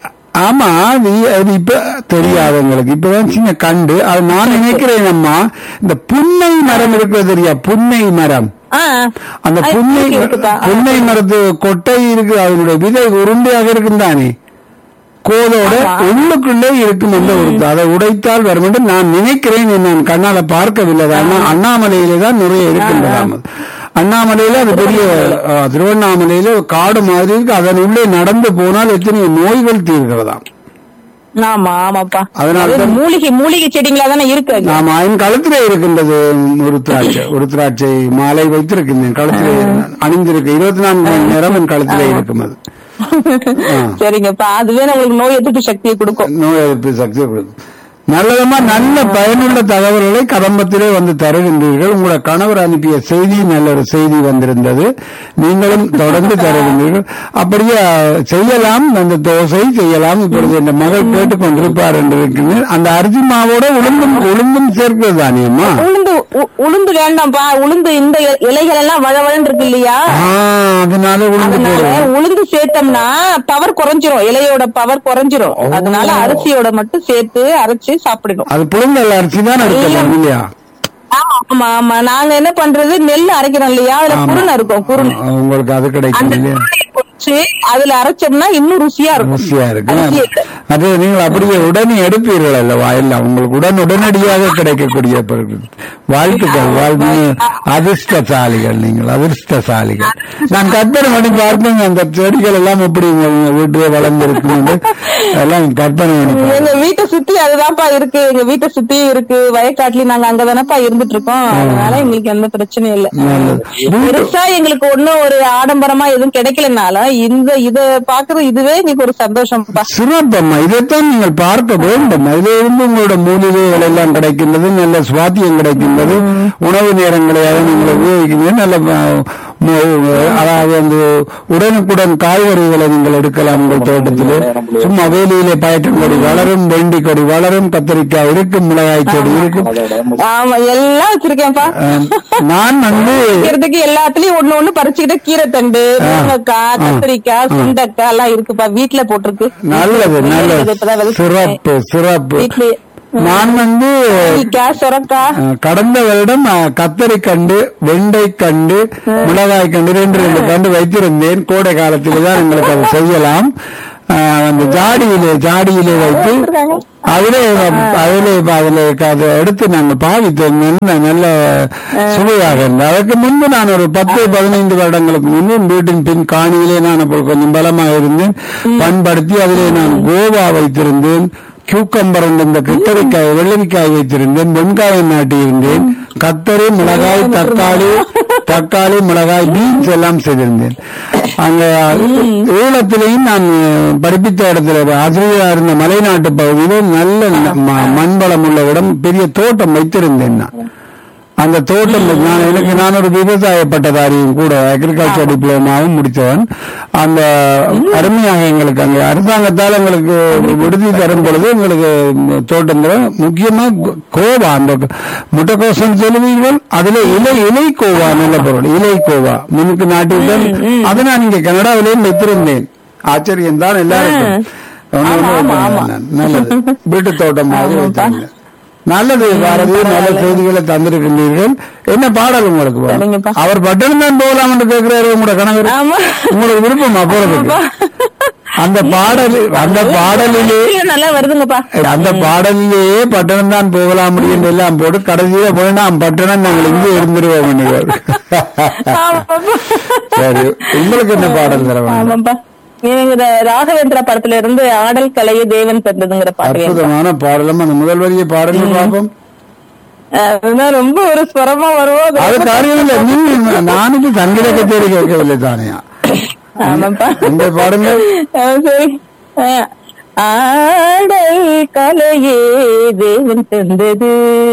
Speaker 1: ஆமா அது அது இப்ப தெரியாது உங்களுக்கு இப்பதான் சின்ன கண்டு அது நான் நினைக்கிறேன் அம்மா இந்த புன்னை மரம் இருக்கிறது தெரியா புன்னை மரம்
Speaker 5: ஆ.
Speaker 1: அந்த
Speaker 5: அது
Speaker 1: புன்னை
Speaker 5: இருக்கு, இருக்குப்பா.
Speaker 1: புன்னை மரத்து கொட்டை இருக்கு அதனுடைய விதை உருண்டையாக இருக்கும் தானே கோதோட
Speaker 5: ஆமா.
Speaker 1: உள்ளுக்குள்ளே இருக்கும் என்ற ஒரு அதை உடைத்தால் வரும் என்று நான் நினைக்கிறேன் நான் கண்ணால பார்க்கவில்லை ஆனா அண்ணாமலையிலே தான் நிறைய இருக்கின்றதாம் அது. அண்ணாமலையில அது பெரிய அஹ், திருவண்ணாமலையில ஒரு காடு மாதிரி இருக்கு அதன் உள்ளே நடந்து போனால் எத்தனை நோய்கள் தீர்கிறதாம்
Speaker 5: ஆமா ஆமாப்பா
Speaker 1: அதனால
Speaker 5: அது
Speaker 1: தான்
Speaker 5: மூலிகை மூலிகை செடிங்களா தானே இருக்கு அது.
Speaker 1: நாம என் கழுத்திலே இருக்கின்றது ஒரு திராட்சை ஒரு திராட்சை மாலை வைத்திருக்கின்றேன் கழுத்திலே அணிந்திருக்கு இருபத்தி நான்கு மணி நேரம் என் கழுத்திலே இருக்கும் அது ஆ.
Speaker 5: சரிங்கப்பா அதுவே உங்களுக்கு நோய் எதிர்ப்பு சக்தியை கொடுக்கும்
Speaker 1: நோய் எதிர்ப்பு சக்தியை கொடுக்கும் நல்லதமா நல்ல பயனுள்ள தகவல்களை கதம்பத்திலே வந்து தருகின்றீர்கள் உங்களோட கணவர் அனுப்பிய செய்தி நல்ல ஒரு செய்தி வந்திருந்தது நீங்களும் தொடர்ந்து தருகின்றீர்கள் அப்படியே செய்யலாம் அந்த தோசை செய்யலாம் இப்பொழுது இந்த மகள் கேட்டுக் கொண்டிருப்பார் என்று இருக்கின்றேன் அந்த அரிசி மாவோட உளுந்தும் உளுந்தும் சேர்க்கிறது தானியம்மா
Speaker 5: உளுந்து உ- உளுந்து வேண்டாம்ப்பா உளுந்து இந்த இ- இலைகள் எல்லாம் வளவளன்னு இருக்கு இல்லையா
Speaker 1: ஆ, அதனால உளுந்து
Speaker 5: அதனால
Speaker 1: போடுவோம்
Speaker 5: உளுந்து சேர்த்தோம்னா பவர் குறைஞ்சிரும் இலையோட பவர் குறைஞ்சிரும் அதனால அரிசியோட மட்டும் சேர்த்து அரைச்சு சாப்பிடணும்
Speaker 1: அது புழுங்கல் அரிசி தான் எடுக்கணும் இல்லையா
Speaker 5: ஆமா, ஆமா ஆமா நாங்க என்ன பண்றது நெல் அரைக்கிறோம் இல்லையா அதுல
Speaker 1: ஆமா.
Speaker 5: குருணை இருக்கும் குருணை
Speaker 1: ஆ, உங்களுக்கு அது கிடைக்கும்
Speaker 5: அந்த
Speaker 1: இல்லையா
Speaker 5: குருணையை பொரிச்சு அதுல அரைச்சோம்னா இன்னும் ருசியா இருக்கும்
Speaker 1: ருசியா இருக்கு
Speaker 5: அரிசியை விட.
Speaker 1: அது நீங்கள் அப்படியே உடனே எடுப்பீர்கள் அல்லவா இல்ல உங்களுக்கு உடன் உடனடியாக கிடைக்கக்கூடிய பொருட்கள் வாழ்த்துக்கள் வாழ்த்து அதிர்ஷ்டசாலிகள் நீங்கள் அதிர்ஷ்டசாலிகள் நான் கற்பனை பண்ணி பார்ப்பேன் அந்த செடிகள் எல்லாம் எப்படி உங்க வீட்டிலே வளர்ந்திருக்கும் என்று எல்லாம் கற்பனை பண்ணி பார்ப்பேன்.
Speaker 5: எங்க வீட்டை சுத்தி அதுதான்ப்பா இருக்கு எங்க வீட்டை சுத்தி இருக்கு வயக்காட்டுல நாங்க அங்கதானப்பா இருந்துட்டு இருக்கோம் அதனால எங்களுக்கு எந்த பிரச்சனையும் இல்ல
Speaker 1: நல்லது.
Speaker 5: பெருசா எங்களுக்கு ஒண்ணும் ஒரு ஆடம்பரமா எதுவும் கிடைக்கலனாலும் இந்த இத பாக்குறது இதுவே எனக்கு ஒரு சந்தோஷம்ப்பா
Speaker 1: சிறப்பம்மா இதைத்தான் நீங்கள் பார்க்க வேண்டும் அதிலே இருந்து உங்களோட மூலிகைகள் எல்லாம் கிடைக்கின்றது நல்ல சுவாத்தியம் கிடைக்கின்றது உணவு நேரங்களை அதை நீங்கள் உபயோகிக்கிறீங்க நல்ல அஹ், மு- அதாவது அந்த உடனுக்குடன் காய்கறிகளை நீங்கள் எடுக்கலாம் உங்கள் தோட்டத்திலே சும்மா வேலியிலே பயற்றம் கொடி வளரும் வெண்டி கொடி வளரும் கத்திரிக்காய் இருக்கும் மிளகாய் செடி இருக்கும்
Speaker 5: ஆமா எல்லாம் வச்சிருக்கேன்ப்பா
Speaker 1: அஹ், நான் வந்து
Speaker 5: வைக்கிறதுக்கு எல்லாத்துலயும் ஒண்ணு ஒண்ணு பறிச்சுக்கிட்டு கீரை தண்டு முருங்கைக்காய் கத்திரிக்காய் சுண்டக்காய் எல்லாம் இருக்குப்பா வீட்டுல போட்டிருக்கு
Speaker 1: நல்லது நல்லது
Speaker 5: இப்பதான் விதைச்சிருக்கேன்.
Speaker 1: சிறப்பு சிறப்பு
Speaker 5: வீட்லயே
Speaker 1: நான் வந்து
Speaker 5: கத்திரிக்காய் சுரக்காய்
Speaker 1: அஹ், கடந்த வருடம் அஹ், கத்தரிக்கண்டு வெண்டைக்கண்டு மிளகாய் கண்டு ரெண்டு ரெண்டு கண்டு வைத்திருந்தேன் கோடை காலத்திலே தான் எங்களுக்கு அதை செய்யலாம் அஹ், அந்த ஜாடியிலே ஜாடியிலே வைத்து அதிலே அதிலே அதிலே அதை எடுத்து நாங்கள் பாவித்தோம் நல்ல நல்ல சுவையாக இருந்தது அதற்கு முன்பு நான் ஒரு பத்து பதினைந்து வருடங்களுக்கு முன்பு வீட்டின் பின் காணியிலே நான் அப்போ கொஞ்சம் பலமாக இருந்தேன் பண்படுத்தி அதிலே நான் கோவா வைத்திருந்தேன் கியூக்கம்பர் இந்த கத்தரிக்காய் வெள்ளரிக்காய் வைத்திருந்தேன் வெங்காயம் நாட்டியிருந்தேன் கத்தரி மிளகாய் தக்காளி தக்காளி மிளகாய் பீன்ஸ் எல்லாம் செய்திருந்தேன் அங்க ஈழத்திலையும் நான் படிப்பித்த இடத்துல ஆசிரியரா இருந்த மலைநாட்டு பகுதியில் நல்ல ம- மண்வளம் உள்ள இடம் பெரிய தோட்டம் வைத்திருந்தேன் நான் அந்த தோட்டம் நான் எனக்கு நான் ஒரு விவசாய பட்டதாரியும் கூட அக்ரிகல்ச்சர் டிப்ளமாவும் முடித்தவன் அந்த அருமையாக எங்களுக்கு அங்க அரசாங்கத்தால் எங்களுக்கு விடுதி தரும் பொழுது எங்களுக்கு தோட்டம் தர முக்கியமா கோ- கோவா அந்த முட்டைக்கோசம் சொல்லுவீர்கள் அதுல இலை இலை கோவா நல்ல பொருள் இலை கோவா முன்னுக்கு நாட்டிவிட்டால் அதை நான் இங்க கனடாவிலேயும் வைத்திருந்தேன் ஆச்சரியம் தான் எல்லாருக்கும் ஒண்ணு ஒண்ணு வைத்திருந்தேன் நான். நல்லது வீட்டு தோட்டம் மாதிரி வைத்திருந்தேன் நல்லது பாரதி நல்ல செய்திகளை தந்திருக்கின்றீர்கள் என்ன பாடல் உங்களுக்கு வேணும்?
Speaker 5: சரிங்கப்பா.
Speaker 1: அவர் பட்டணம் தான் போகலாம் என்று கேட்கிறாரு உங்களோட கணவர்
Speaker 5: ஆமா.
Speaker 1: உங்களுக்கு விருப்பமா போறதுக்கு அந்த பாடல் அந்த பாடலிலே
Speaker 5: நல்லா வருதுங்கப்பா
Speaker 1: அந்த பாடலிலேயே பட்டணம் தான் போகலாம் என்று எல்லாம் போட்டு கடைசியில போய் நாம் பட்டணம் நாங்கள் இங்கே இருந்துருவோம் பண்ணுவார்
Speaker 5: ஆமாப்பா.
Speaker 1: சரி உங்களுக்கு என்ன பாடல் தர வேண்டும்
Speaker 5: ஆமாப்பா எனக்கு இந்த ராகவேந்திரா படத்துல இருந்து ஆடல் கலையை தேவன் தந்ததுங்கிற பாட்டு வேணும்.
Speaker 1: அற்புதமான பாடலும் அந்த முதல் வரியை பாடல் பார்ப்போம்
Speaker 5: அஹ் அதுதான் ரொம்ப ஒரு ஸ்வரமா வருவோம்
Speaker 1: அது காரியம் இல்லை நீ நானுக்கு சங்கீத கச்சேரி கேட்கவில்லை தானே
Speaker 5: ஆமாப்பா
Speaker 1: இந்த பாடுங்க
Speaker 5: அஹ் சரி அஹ் ஆடல் கலையே தேவன் தந்தது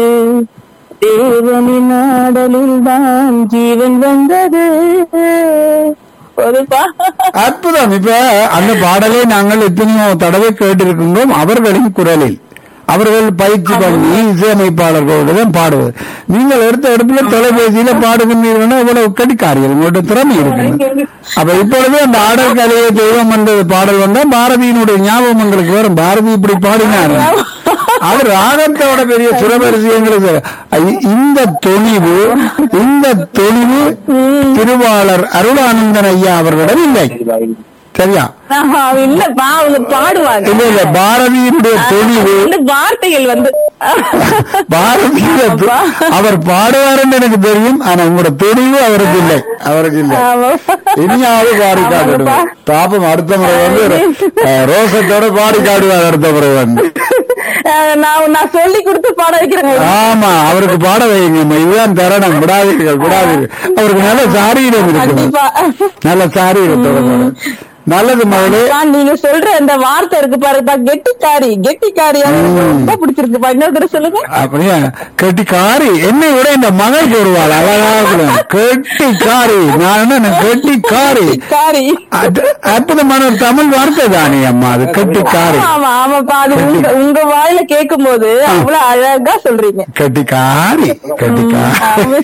Speaker 5: தேவனின் ஆடலில் தான் ஜீவன் வந்தது ஒரு பா
Speaker 1: அற்புதம் இப்ப அந்த பாடலை நாங்கள் எத்தனையோ தடவை கேட்டிருக்கின்றோம் அவர்களின் குரலில் அவர்கள் பயிற்சி பண்ணி இசையமைப்பாளர்களோடு தான் பாடுவது நீங்கள் எடுத்த இடத்துல தொலைபேசியில பாடுகின்றீர்கள் இவ்வளவு கடிக்காரிகள் உங்கள்ட்ட திறமை இருக்கு அப்ப இப்பொழுது அந்த ஆடல் கலையை தெய்வம் என்ற பாடல் வந்தா பாரதியினுடைய ஞாபகம் உங்களுக்கு வரும் பாரதி இப்படி பாடினார் அவர் ராகத்தோட பெரிய சுரபரிசி எங்களுக்கு ஐ- இந்த தொழிவு இந்த தொழிவு திருவாளர் அருளானந்தன் ஐயா அவர்களிடம் இல்லை சரியா
Speaker 5: ஆஹா, இல்லப்பா அவங்க பாடுவாங்க
Speaker 1: இல்ல இல்ல பாரதியினுடைய தொழிவு
Speaker 5: இந்த வார்த்தைகள் வந்து
Speaker 1: பாரதிய தொ- அவர் பாடுவாருன்னு எனக்கு தெரியும் ஆனா உங்களோட தெளிவு அவருக்கு இல்லை அவருக்கு இல்லை
Speaker 5: ஆமா.
Speaker 1: இனியாவது பாடி காட்டுடுவோம்
Speaker 5: ஆமாப்பா.
Speaker 1: பாப்போம் அடுத்த முறை வந்து ஒரு, அஹ், ரோசத்தோட பாடி காட்டுவார் அடுத்த முறை வந்து
Speaker 5: அஹ் நான் நான் சொல்லி கொடுத்து பாட வைக்கிறேங்க
Speaker 1: ஆமா அவருக்கு பாட வைங்க இதுதான் தரணும் விடாதீர்கள் விடாதீர்கள் அவருக்கு நல்ல சாரீரம் இருக்கு
Speaker 5: கண்டிப்பா
Speaker 1: நல்ல சாரீரத்தோட பாடு. நல்லது மகளே
Speaker 5: அப்பா, நீங்க சொல்ற அந்த வார்த்தை இருக்கு பாருப்பா கெட்டிக்காரி கெட்டிக்காரி எனக்கு ரொம்ப பிடிச்சிருக்குப்பா இன்னொரு தடவை சொல்லுங்க
Speaker 1: அப்படியா கெட்டிக்காரி என்னை விட இந்த மகள் கூறுவாள் அழகாக கெட்டிக்காரி நான் என்ன கெட்டிக்காரி
Speaker 5: காரி
Speaker 1: அது அற்புதமான ஒரு தமிழ் வார்த்தை தானே அம்மா அது கெட்டிக்காரி
Speaker 5: ஆமா ஆமாப்பா அது உங்க உங்க வாயில கேட்கும் போது அவ்வளவு அழகா சொல்றீங்க
Speaker 1: கெட்டிக்காரி கெட்டிக்காரி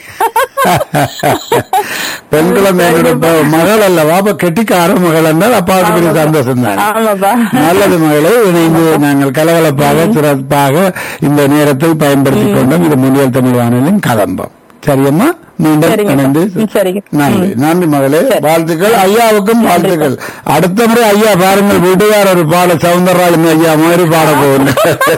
Speaker 1: பெண்களும் என்னோட ப- மகள் அல்லவா அப்ப கெட்டிக்கார மகள் என்றால் அப்பாவுக்கு பெரிய சந்தோஷம் தான்
Speaker 5: ஆமாப்பா
Speaker 1: நல்லது மகளே இணைந்து நாங்கள் கலகலப்பாக சிறப்பாக இந்த நேரத்தை பயன்படுத்திக் கொண்டோம் இது முன்னியல் தமிழ் வானொலியின் கதம்பம் சரியம்மா மீண்டும்
Speaker 5: சரிங்க.
Speaker 1: இணைந்து
Speaker 5: ம், சரிங்க.
Speaker 1: நன்றி நன்றி மகளே வாழ்த்துக்கள் ஐயாவுக்கும் வாழ்த்துக்கள் அடுத்த முறை ஐயா பாருங்கள் வீட்டுக்கார ஒரு பாட சவுந்தரராஜன் ஐயா மாதிரி பாட போகுது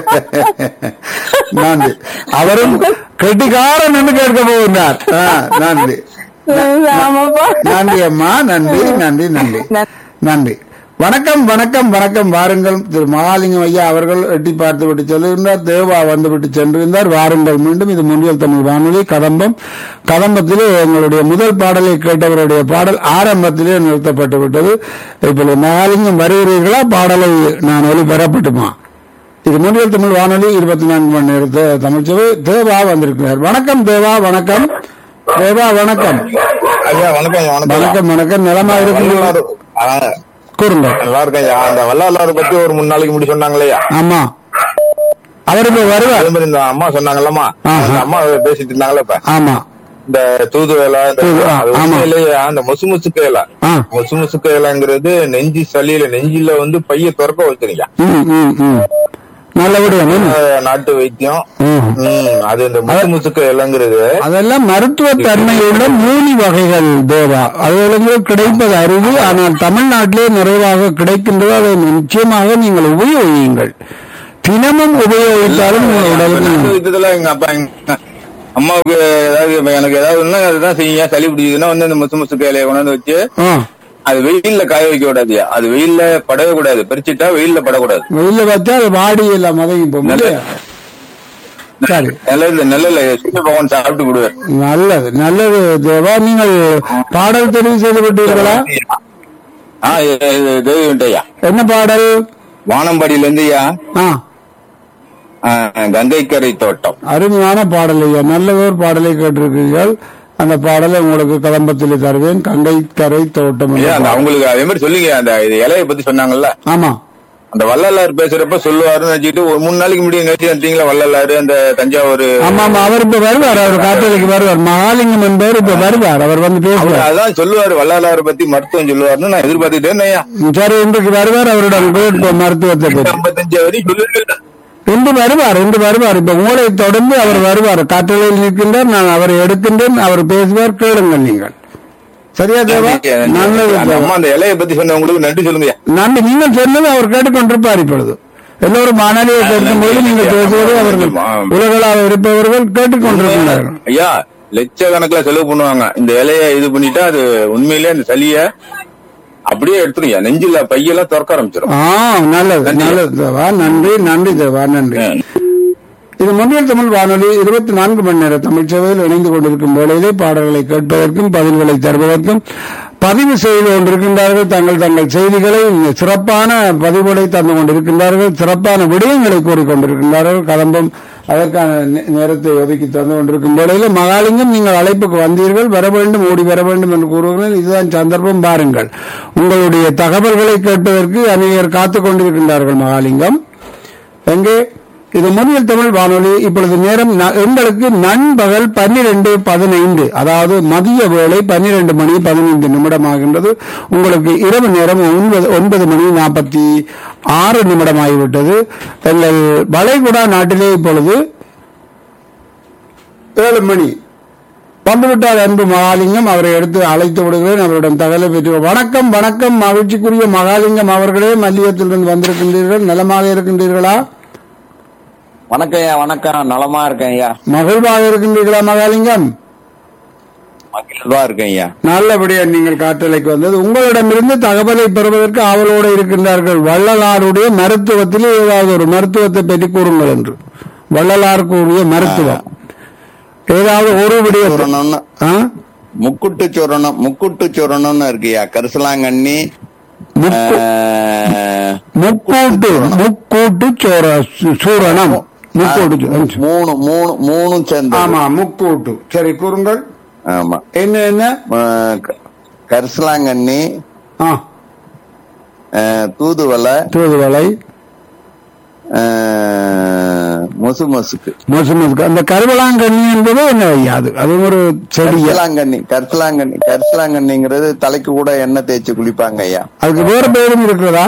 Speaker 1: நன்றி அவரும் கெட்டிக்காரன் என்று கேட்க போகின்றார் ஆ, நன்றி
Speaker 5: ஆமாப்பா
Speaker 1: நன்றி அம்மா நன்றி நன்றி நன்றி
Speaker 5: நன்றி.
Speaker 1: நன்றி வணக்கம் வணக்கம் வணக்கம் வாருங்கள் திரு மகாலிங்கம் ஐயா அவர்கள் எட்டி பார்த்து விட்டு செல்கின்றார் தேவா வந்து விட்டு சென்றிருந்தார் வாருங்கள் மீண்டும் இது முன்னியல் தமிழ் வானொலி கதம்பம் கதம்பத்திலே எங்களுடைய முதல் பாடலை கேட்டவருடைய பாடல் ஆரம்பத்திலே நிறுத்தப்பட்டு விட்டது இப்பொழுது மகாலிங்கம் வருகிறீர்களா பாடலை நான் ஒளிபரப்பட்டுமா இது முன்னியல் தமிழ் வானொலி இருபத்தி நான்கு மணி நேரத்து தமிழ்ச்சவை தேவா வந்திருக்கிறார் வணக்கம் தேவா வணக்கம் தேவா வணக்கம்
Speaker 3: ஐயா வணக்கம் ஐயா வணக்கம் ஐயா.
Speaker 1: வணக்கம் வணக்கம் நலமா இருக்கிறீர்கள்
Speaker 3: வல்லாறு. ஆ,
Speaker 1: கூறுங்க
Speaker 3: நல்லா இருக்கேன் ஐயா அந்த வல்லாறு பத்தி ஒரு மூணு நாளைக்கு முன்னாடி சொன்னாங்களேயா
Speaker 1: ஆமா அவர் இப்ப வருவார்
Speaker 3: அதே மாதிரி இந்த அம்மா சொன்னாங்கல்லம்மா
Speaker 1: ஆஹா.
Speaker 3: அந்த அம்மா பேசிட்டு இருந்தாங்களே இப்ப
Speaker 1: ஆமா
Speaker 3: இந்த தூது வேலை இந்த
Speaker 1: தூது, ஆ,
Speaker 3: அது
Speaker 1: ஆமா.
Speaker 3: உண்மையிலேயே அந்த மொசு முசுக்கு வேலை
Speaker 1: ஆ.
Speaker 3: மொசு முசுக்கு வேலைங்கிறது நெஞ்சு சளியில நெஞ்சில வந்து பைய திறக்க வச்சிருங்க
Speaker 1: ம் ம் ம் நல்லபடியா ம்.
Speaker 3: நாட்டு வைத்தியம்
Speaker 1: ம்.
Speaker 3: ம், அது இந்த முசு முசுக்கு இலைங்கிறது
Speaker 1: அதெல்லாம் மருத்துவ தன்மையுள்ள மூலி வகைகள் தேவா அதுகளுக்கு கிடைப்பது அரிது ஆனால் தமிழ்நாட்டிலே நிறைவாக கிடைக்கின்றது அதை நிச்சயமாக நீங்கள் உபயோகியுங்கள் தினமும் உபயோகித்தாலும் உங்கள்
Speaker 3: நாட்டு
Speaker 1: உடலுக்கு
Speaker 3: வைத்தியத்துல எங்க அப்பா எங்க அம்மாவுக்கு ஏதாவது இப்ப எனக்கு ஏதாவது அதுதான் செய்யுங்க சளி பிடிச்சதுன்னா வந்து இந்த முசு முசுக்கு இலையை கொண்டாந்து வச்சு
Speaker 1: ஆ,
Speaker 3: அது வெயில்ல காய வைக்க கூடாதுயா அது வெயில்ல படவே கூடாது பறிச்சுட்டா வெயில்ல படக்கூடாது
Speaker 1: வெயில்ல வச்சா அது வாடி எல்லாம் மதங்கி போகும்
Speaker 3: நல்ல-
Speaker 1: இல்லையா? சரி
Speaker 3: நல்லது நல்லல சூரிய பகவான் சாப்பிட்டு விடுவார்
Speaker 1: நல்லது நல்லது தேவா நீங்கள் பாடல் தெரிவு செய்து விட்டீர்களா
Speaker 3: ஆ தேவியா
Speaker 1: என்ன பாடல்
Speaker 3: வானம்பாடியில இருந்து ஐயா
Speaker 1: ஆ
Speaker 3: ஆ, கங்கைக்கரை தோட்டம்
Speaker 1: அருமையான பாடல் ஐயா நல்ல ஒரு பாடலை கேட்டிருக்கிறீர்கள் அந்த பாடலை உங்களுக்கு கதம்பத்தில் தருவேன் கங்கை கரை தோட்டம் என்ற
Speaker 3: ஐயா அந்த
Speaker 1: பாடல்.
Speaker 3: அவங்களுக்கு அதே மாதிரி சொல்லுங்க அந்த இது இலைய பத்தி சொன்னாங்கல்ல
Speaker 1: ஆமா
Speaker 3: அந்த வள்ளலார் பேசுறப்ப சொல்லுவாருன்னு நினைச்சிட்டு ஒரு மூணு நாளைக்கு முன்னாடி நினைச்சு வந்தீங்களா வள்ளலாரு அந்த தஞ்சாவூர்
Speaker 1: ஆமா ஆமா அவர் இப்ப வருவார் அவர் காத்தலுக்கு வருவார் மகாலிங்கம் என்பவர் இப்ப வருவார் அவர் வந்து
Speaker 3: அவர்
Speaker 1: பேசுவார்
Speaker 3: அதான் சொல்லுவாரு வள்ளலார் பத்தி மருத்துவம் சொல்லுவாருன்னு நான் எதிர்பார்த்துட்டே இருந்தேன்
Speaker 1: சரி இன்றைக்கு வருவார் அவரிடம் கேட்போம் மருத்துவத்தை பற்றி
Speaker 3: ஐம்பத்தஞ்சு வரை சொல்லல
Speaker 1: இன்று வருவார் இன்று வருவார் இப்ப உங்களை தொடர்ந்து அவர் வருவார் காற்றலையில் நிற்கின்றார் நான் அவரை எடுக்கின்றேன் அவர் பேசுவார் கேளுங்கள் நீங்கள் சரியா தேவா நல்லது
Speaker 3: அந்த
Speaker 1: தேவா.
Speaker 3: அம்மா அந்த இலைய பத்தி சொன்னவங்களுக்கு நன்றி சொல்லுங்க
Speaker 1: நன்றி நீங்கள் சொன்னது அவர் கேட்டுக்கொண்டிருப்பார் இப்பொழுது எல்லோரும் மணலியை கேட்கும்போது நீங்கள் பேசுவது அவர்கள் உலகளாக இருப்பவர்கள் கேட்டுக்கொண்டிருக்கிறார்கள்
Speaker 3: ஐயா லட்சக்கணக்கில் செலவு பண்ணுவாங்க இந்த இலைய இது பண்ணிட்டா அது உண்மையிலே அந்த சளிய அப்படியே எடுத்துருங்க நெஞ்சில பையெல்லாம் திறக்க ஆரம்பிச்சிடும்
Speaker 1: ஆ நல்லது நல்லது தேவா நன்றி நன்றி தேவா நன்றி இது முன்னில் தமிழ் வானொலி இருபத்தி நான்கு மணி நேர தமிழ் சேவையில் இணைந்து கொண்டிருக்கும் வேளையிலே பாடல்களை கேட்பதற்கும் பதில்களை தருவதற்கும் பதிவு செய்து கொண்டிருக்கின்றார்கள் தங்கள் தங்கள் செய்திகளை சிறப்பான பதிவுகளை தந்து கொண்டிருக்கின்றார்கள் சிறப்பான விடயங்களை கூறிக்கொண்டிருக்கின்றார்கள் கதம்பம் அதற்கான நே- நேரத்தை ஒதுக்கி தந்து கொண்டிருக்கும் வேளையில மகாலிங்கம் நீங்கள் அழைப்புக்கு வந்தீர்கள் வர வேண்டும் ஓடி வர வேண்டும் என்று கூறுகிறேன் இதுதான் சந்தர்ப்பம் பாருங்கள் உங்களுடைய தகவல்களை கேட்பதற்கு அநேகர் காத்துக் கொண்டிருக்கின்றார்கள் மகாலிங்கம் எங்கே இது முன்னில் தமிழ் வானொலி இப்பொழுது நேரம் ந- எங்களுக்கு நண்பகல் பன்னிரண்டு பதினைந்து அதாவது மதிய வேளை பன்னிரண்டு மணி பதினைந்து நிமிடம் ஆகின்றது உங்களுக்கு இரவு நேரம் ஒன்பது ஒன்பது மணி நாற்பத்தி ஆறு நிமிடம் ஆகிவிட்டது எங்கள் வளைகுடா நாட்டிலே இப்பொழுது ஏழு மணி வந்துவிட்டார் அன்பு மகாலிங்கம் அவரை எடுத்து அழைத்து விடுகிறேன் அவரிடம் தகவலை பெற்று வணக்கம் வணக்கம் மகிழ்ச்சிக்குரிய மகாலிங்கம் அவர்களே மல்லியத்திலிருந்து வந்திருக்கின்றீர்கள் நலமாக இருக்கின்றீர்களா
Speaker 6: வணக்கம் ஐயா வணக்கம் நலமா இருக்கேன் ஐயா
Speaker 1: மகிழ்வாக இருக்கின்றீர்களா மகாலிங்கம்
Speaker 6: மகிழ்வா இருக்கேன் ஐயா
Speaker 1: நல்லபடியா நீங்கள் காற்றலைக்கு வந்தது உங்களிடமிருந்து தகவலை பெறுவதற்கு ஆவலோடு இருக்கின்றார்கள் வள்ளலாருடைய மருத்துவத்திலே ஏதாவது ஒரு மருத்துவத்தை பற்றி கூறுங்கள் என்று வள்ளலார் கூறிய மருத்துவம் ஏதாவது ஒரு விடயத்தை
Speaker 6: சூரணம்னு
Speaker 1: ஆ?
Speaker 6: முக்குட்டு சூரணம் முக்குட்டு சூரணம்னு இருக்குயா கரிசலாங்கண்ணி
Speaker 1: முக்கு-
Speaker 6: ஆஹ்,
Speaker 1: முக்கூட்டு முக்கூட்டு சோர சு- சூரணம் முக்கூட்டு சூ-
Speaker 6: மூணு மூணு மூணும் சேர்ந்து
Speaker 1: ஆமா முக்கூட்டு சரி கூறுங்கள்
Speaker 6: ஆமா
Speaker 1: என்ன என்ன
Speaker 6: ஆஹ், க- கரிசலாங்கண்ணி
Speaker 1: ஆ
Speaker 6: ஆஹ், தூதுவளை
Speaker 1: தூதுவளை
Speaker 6: ஆஹ், முசு மசுக்கு
Speaker 1: மோசம் இருக்கு. அந்த கருவலாங்கண்ணி என்பது என்ன ஐயா அது அது ஒரு செடியா
Speaker 6: கரிசலாங்கண்ணி கரிசலாங்கண்ணி கரிசலாங்கண்ணிங்கிறது தலைக்கு கூட எண்ணெய் தேய்ச்சி குளிப்பாங்க ஐயா
Speaker 1: அதுக்கு வேற பேரும் இருக்கிறதா